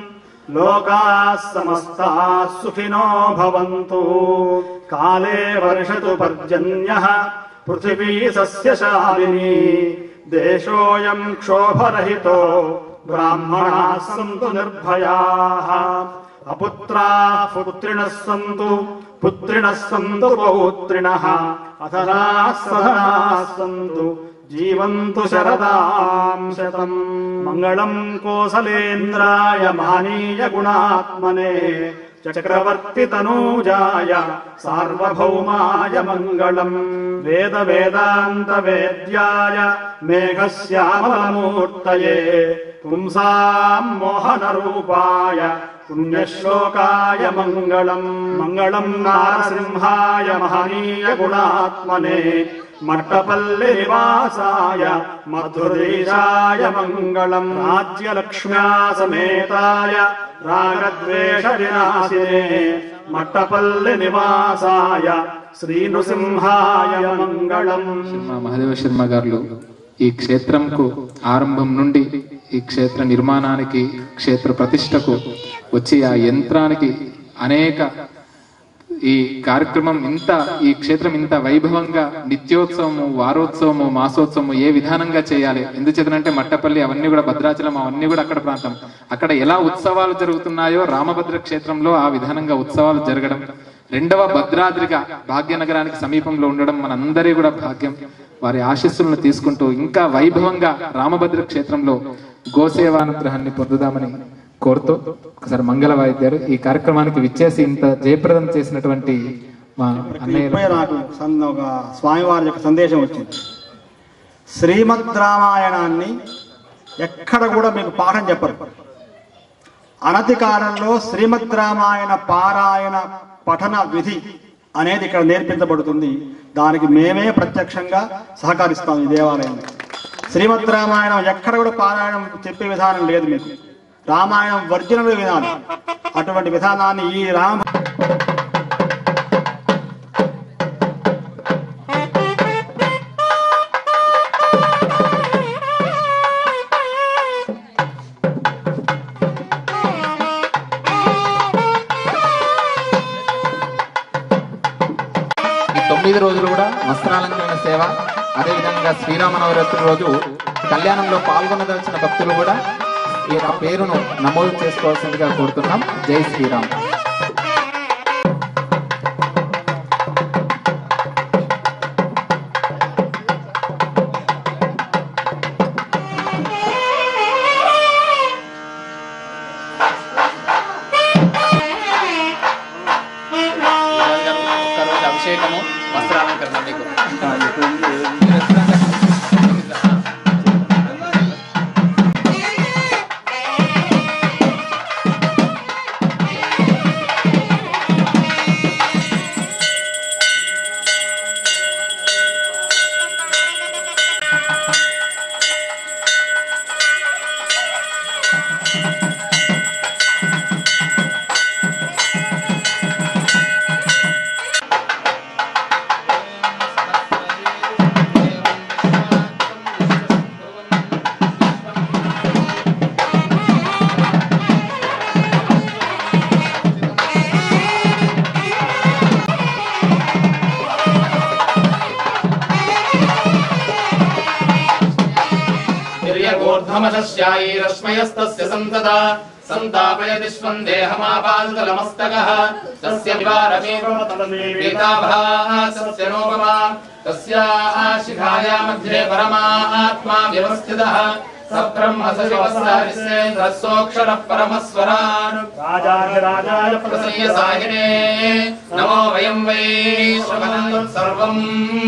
లోకాः సమస్తాः సుఖినో భవంతు కాలే వర్షతు పర్జన్యः పృథివీ సస్యశాలిని దేశోऽयं క్షోభరహితో బ్రాహ్మణాः సంతు నిర్భయాः అపుత్రాः పుత్రిణः సంతు పుత్రిణः సంతు పౌత్రిణः అధరాः సధనాः సంతు జీవంతు శరదాం శతం మంగళం కోసలేంద్రాయ మహనీయ గుణాత్మనే చక్రవర్తి తనూజాయ సార్వభౌమాయ మంగళం వేద వేదాంత వేద్యాయ మేఘశ్యామలమూర్తయే పుంసాం మోహన రూపాయ పుణ్యశ్లోకాయ మంగళం మంగళం నారసింహాయ మహనీయ గుణాత్మనే మట్టపల్లి నివాసాయ మధురేశాయ మంగళం రాజ్యలక్ష్మ్యా సమేతాయ రాగద్వేష వినాశినే మట్టపల్లి నివాసాయ శ్రీ నృసింహాయ మంగళం శర్మ మహాదేవ శర్మ గారు ఈ క్షేత్రంకు ఆరంభం నుండి ఈ క్షేత్ర నిర్మాణానికి క్షేత్ర ప్రతిష్టకు వచ్చి ఆ యంత్రానికి అనేక ఈ కార్యక్రమం ఇంత ఈ క్షేత్రం ఇంత వైభవంగా నిత్యోత్సవము వారోత్సవము మాసోత్సవము ఏ విధానంగా చేయాలి ఎందుచేతనంటే మట్టపల్లి అవన్నీ కూడా భద్రాచలం అవన్నీ కూడా అక్కడ ప్రాంతం అక్కడ ఎలా ఉత్సవాలు జరుగుతున్నాయో రామభద్ర క్షేత్రంలో ఆ విధానంగా ఉత్సవాలు జరగడం రెండవ భద్రాద్రిగా భాగ్యనగరానికి సమీపంలో ఉండడం మనందరి కూడా భాగ్యం వారి ఆశీస్సులను తీసుకుంటూ ఇంకా వైభవంగా రామభద్ర క్షేత్రంలో గోసేవానుగ్రహాన్ని పొందుదామని కోరుతూ ఒకసారి మంగళ వాయిద్యాలు ఈ కార్యక్రమానికి విచ్చేసి ఇంత జయప్రదం చేసినటువంటి మా అన్నయ్య ఇప్పుడే నాకు సం- ఒక స్వామివారి యొక్క సందేశం వచ్చింది శ్రీమద్ రామాయణాన్ని ఎక్కడ కూడా మీకు పాఠం చెప్పరు అనతి కాలంలో శ్రీమద్ రామాయణ పారాయణ పఠన విధి అనేది ఇక్కడ నేర్పించబడుతుంది దానికి మేమే ప్రత్యక్షంగా సహకరిస్తాం ఈ దేవాలయంలో శ్రీమద్ రామాయణం ఎక్కడ కూడా పారాయణం చెప్పే విధానం లేదు మీకు రామాయణం వర్జనల విధానం అటువంటి విధానాన్ని ఈ రామ ఈ తొమ్మిది రోజులు కూడా వస్త్రాలంకరణ సేవ అదేవిధంగా శ్రీరామ నవరాత్రి రోజు కళ్యాణంలో పాల్గొనదలిచిన భక్తులు కూడా ఈ యొక్క పేరును నమోదు చేసుకోవాల్సిందిగా కోరుతున్నాం జై శ్రీరామ్ ఒక్కరోజు అభిషేకము వస్త్రాలంకరణ మీకు ूर्ध्वमशस्यायैरश्मयस्तस्य सन्तता सन्तापयति स्वम् देहमापान्तलमस्तकः तस्य विवारमेताभासस्य नोपमा तस्याः शिखाया मध्ये परमात्मा व्यवस्थितः स ब्रह्म सशिवस्सेन्द्रः सोऽक्षरः परमस्वरान् రాజాధిరాజాయ प्रसय्य साहिने नमो वयं वै श्रवणं सर्वम् ॐ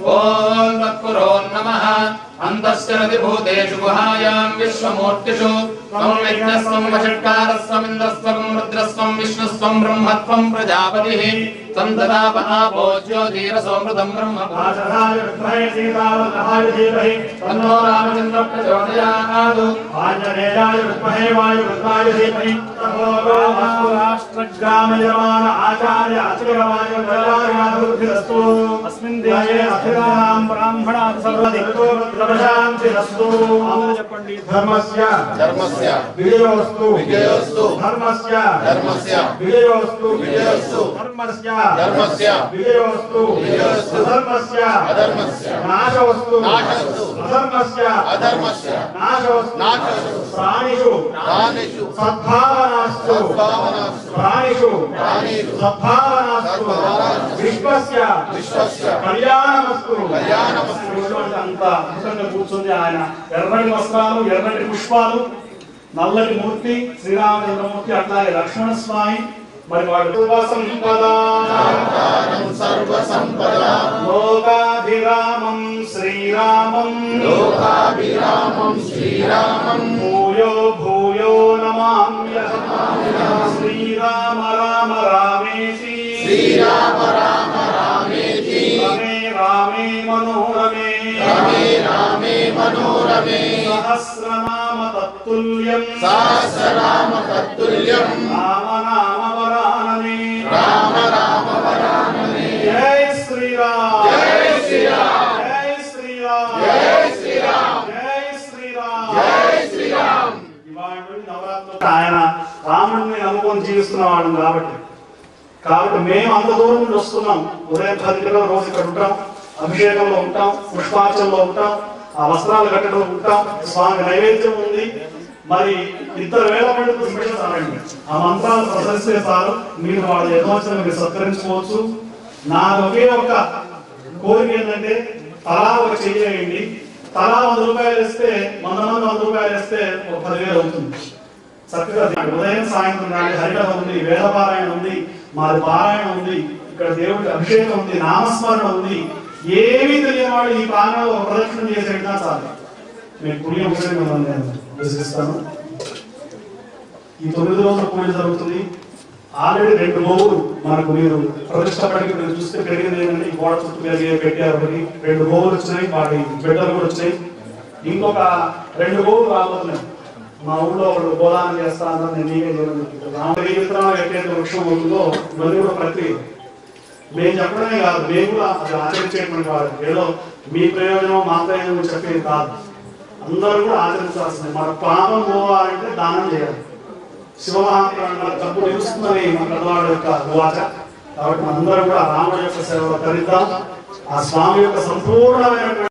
ॐ तत्पुरोन्नमः अन्तस्य रतिभूतेषु गुहायाम् विश्वमूर्तिषु त्वं यज्ञस्त्वं वषट्कारस्त्वमिन्द्रस्त्वं रुद्रस्त्वं विष्णुस्त्वं ब्रह्मत्वं प्रजापतिः त्वं तदा महापो ज्योतिरसोमृतं ब्रह्म आशधाय विद्महे सीतावल्लभाय धीमहि तन्नो रामचन्द्र प्रचोदयात् आञ्जनेयाय विद्महे वायुपुत्राय धीमहि ततो राष्ट्रग्रामयमान आचार्य अतिगवाय प्रजायाभिवृद्धिरस्तु अस्मिन् देशे अस्थिराणां ब्राह्मणात् सर्वदिक्तो प्रशान्तिरस्तु చెప్పండి ధర్మస్య धर्मस्य విజయోస్తు विजयोस्तु ధర్మస్య धर्मस्य విజయోస్తు విజయోస్తు ధర్మస్య धर्मस्य విజయోస్తు విజయోస్తు ధర్మస్య अधर्मस्य నాశవస్తు నాశవస్తు అధర్మస్య अधर्मस्य నాశవస్తు నాశవస్తు ప్రాణిషు प्राणिषु సద్భావనాస్తు सद्भावनास्तु ప్రాణిషు प्राणिषु సద్భావనాస్తు విశ్వస్య विश्वस्य కళ్యాణమస్తు కళ్యాణమస్తు. ఇటువంటి అంత అద్భుతంగా కూర్చుంది ఆయన ఎర్రటి వస్త్రాలు ఎర్రటి పుష్పాలు నల్లటి మూర్తి శ్రీరామచంద్రమూర్తి అట్లాగే లక్ష్మణ స్వామి మరి వాడు సంపద सर्वसम्पदा లోకాభిరామం శ్రీరామం लोकाभिरामं श्रीरामं భూయో భూయో నమామ్యహం శ్రీరామ రామ రామేతి श्रीराम राम रामेति రమే రామే మనోరమే रमे रामे मनोरमे సహస్రనామ తత్తుల్యం सहस्रनाम तत्तुल्यं రామ నామ వరాననే राम राम वरानने జై శ్రీరామ్ जय श्रीराम జై శ్రీరామ్ जय श्रीराम జై శ్రీరామ్ जय श्रीराम ఇవాళ నుండి నవరాత్రులు ఆయన రాముడిని నమ్ముకొని జీవిస్తున్న వాళ్ళం కాబట్టి కాబట్టి మేము అంత దూరం నుండి వస్తున్నాం ఉదయం పది గంటల రోజు ఇక్కడ ఉంటాం అభిషేకంలో ఉంటాం పుష్పార్చనలో ఉంటాం ఆ వస్త్రాలు కట్టడం ఉంటాం స్వామి నైవేద్యం ఉంది మరి ఇద్దరు వేల మంది స్పెషల్ అనండి ఆ మంత్రాలు ప్రసరిస్తే చాలు మీరు వాళ్ళ యథోచన మీరు సత్కరించుకోవచ్చు నా ఒకే ఒక కోరిక ఏంటంటే తలా ఒక చెయ్యండి తలా వంద రూపాయలు ఇస్తే వంద మంది వంద రూపాయలు ఇస్తే ఒక పదివేలు అవుతుంది చక్కగా దీనికి ఉదయం సాయంత్రం కానీ హరికథ ఉంది వేదపారాయణ ఉంది మాది పారాయణ ఉంది ఇక్కడ దేవుడికి అభిషేకం ఉంది నామస్మరణ ఉంది ఏమీ తెలియని వాళ్ళు ఈ ప్రాంగణంలో ఒక ప్రదక్షిణ చేసేటా చాలు మీకు పుణ్యం ఉంటే మిమ్మల్ని నేను విశ్వసిస్తాను ఈ తొమ్మిది రోజుల పూజ జరుగుతుంది ఆల్రెడీ రెండు గోవులు మనకు మీరు ప్రతిష్టపడికి మీరు చూస్తే పెరిగింది ఏంటంటే ఈ గోడ చుట్టూ పెరిగి పెట్టారు ఒకటి రెండు గోవులు వచ్చినాయి వాటి బిడ్డలు కూడా వచ్చినాయి ఇంకొక రెండు గోవులు రాబోతున్నాయి మా ఊళ్ళో వాళ్ళు గోదానం చేస్తా అన్నారు నేను నీకే చేయడం రాముడి విత్తనం ఎక్కడైతే వృక్షం ఉంటుందో ఇవన్నీ కూడా ప్రక్రియ మేము చెప్పడమే కాదు మేము కూడా అది ఆచరించేటువంటి వాడు ఏదో మీ ప్రయోజనం మా ప్రయోజనం చెప్పేది కాదు అందరూ కూడా ఆచరించాల్సింది మన పాపం పోవాలంటే దానం చేయాలి శివమహాప్రాణ తప్పు తెలుస్తుందని మన పెద్దవాడు యొక్క వాచ కాబట్టి మనందరం కూడా రాముడి యొక్క సేవలో తరిద్దాం ఆ స్వామి యొక్క సంపూర్ణమైనటువంటి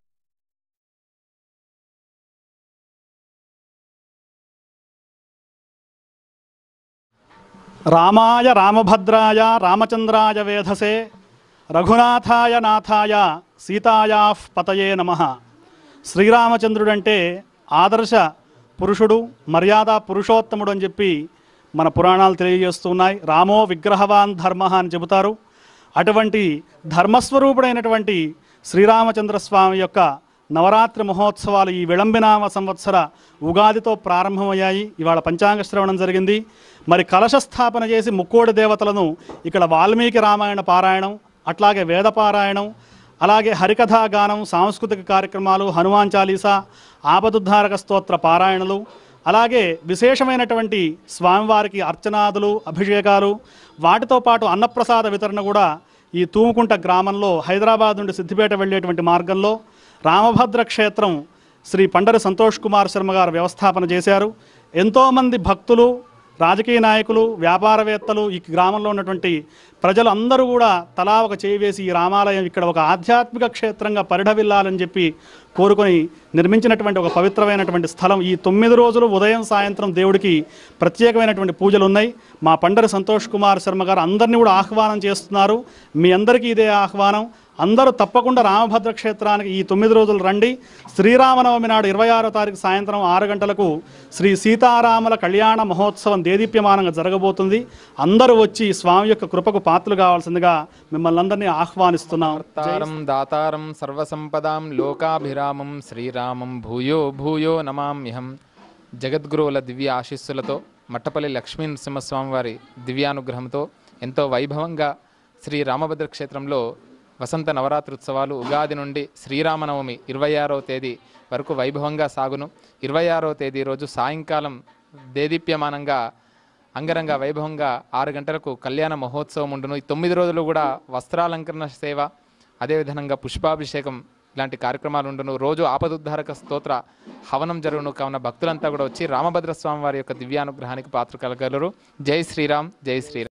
రామాయ రామభద్రాయ రామచంద్రాయ వేధసే రఘునాథాయ నాథాయ సీతాయా పతయే నమ శ్రీరామచంద్రుడంటే ఆదర్శ పురుషుడు మర్యాద పురుషోత్తముడు అని చెప్పి మన పురాణాలు తెలియజేస్తున్నాయి రామో విగ్రహవాన్ ధర్మ అని చెబుతారు అటువంటి ధర్మస్వరూపుడైనటువంటి శ్రీరామచంద్ర స్వామి యొక్క నవరాత్రి మహోత్సవాలు ఈ విళంబినామ సంవత్సర ఉగాదితో ప్రారంభమయ్యాయి ఇవాళ పంచాంగ శ్రవణం జరిగింది మరి కలశ స్థాపన చేసి ముక్కోడి దేవతలను ఇక్కడ వాల్మీకి రామాయణ పారాయణం అట్లాగే వేద పారాయణం అలాగే హరికథా గానం సాంస్కృతిక కార్యక్రమాలు హనుమాన్ చాలీసా ఆపదుద్ధారక స్తోత్ర పారాయణలు అలాగే విశేషమైనటువంటి స్వామివారికి అర్చనాదులు అభిషేకాలు వాటితో పాటు అన్నప్రసాద వితరణ కూడా ఈ తూముకుంట గ్రామంలో హైదరాబాద్ నుండి సిద్దిపేట వెళ్ళేటువంటి మార్గంలో రామభద్ర క్షేత్రం శ్రీ పండరి సంతోష్ కుమార్ శర్మ గారు వ్యవస్థాపన చేశారు ఎంతోమంది భక్తులు రాజకీయ నాయకులు వ్యాపారవేత్తలు ఈ గ్రామంలో ఉన్నటువంటి ప్రజలు అందరూ కూడా తలా ఒక చేయి వేసి ఈ రామాలయం ఇక్కడ ఒక ఆధ్యాత్మిక క్షేత్రంగా పరిఢవిల్లాలని చెప్పి కోరుకొని నిర్మించినటువంటి ఒక పవిత్రమైనటువంటి స్థలం ఈ తొమ్మిది రోజులు ఉదయం సాయంత్రం దేవుడికి ప్రత్యేకమైనటువంటి పూజలు ఉన్నాయి మా పండరి సంతోష్ కుమార్ శర్మ గారు అందరినీ కూడా ఆహ్వానం చేస్తున్నారు మీ అందరికీ ఇదే ఆహ్వానం అందరూ తప్పకుండా రామభద్ర క్షేత్రానికి ఈ తొమ్మిది రోజులు రండి శ్రీరామనవమి నాడు ఇరవై ఆరో తారీఖు సాయంత్రం ఆరు గంటలకు శ్రీ సీతారాముల కళ్యాణ మహోత్సవం దేదీప్యమానంగా జరగబోతుంది అందరూ వచ్చి స్వామి యొక్క కృపకు పాత్రలు కావాల్సిందిగా మిమ్మల్ని అందరినీ ఆహ్వానిస్తున్నాం తారం దాతారం సర్వసంపదాం లోకాభిరామం శ్రీరామం భూయో భూయో నమామ్యహం జగద్గురువుల దివ్య ఆశీస్సులతో మట్టపల్లి లక్ష్మీ నరసింహస్వామి వారి దివ్యానుగ్రహంతో ఎంతో వైభవంగా శ్రీ రామభద్ర క్షేత్రంలో వసంత నవరాత్రుత్సవాలు ఉగాది నుండి శ్రీరామనవమి ఇరవై ఆరవ తేదీ వరకు వైభవంగా సాగును ఇరవై ఆరవ తేదీ రోజు సాయంకాలం దేదీప్యమానంగా అంగరంగ వైభవంగా ఆరు గంటలకు కళ్యాణ మహోత్సవం ఉండును ఈ తొమ్మిది రోజులు కూడా వస్త్రాలంకరణ సేవ అదేవిధంగా పుష్పాభిషేకం ఇలాంటి కార్యక్రమాలు ఉండును రోజు ఆపదుద్ధారక స్తోత్ర హవనం జరుగును కావున భక్తులంతా కూడా వచ్చి రామభద్ర స్వామి వారి యొక్క దివ్యానుగ్రహానికి పాత్ర కలగలరు జై శ్రీరామ్ జై శ్రీరామ్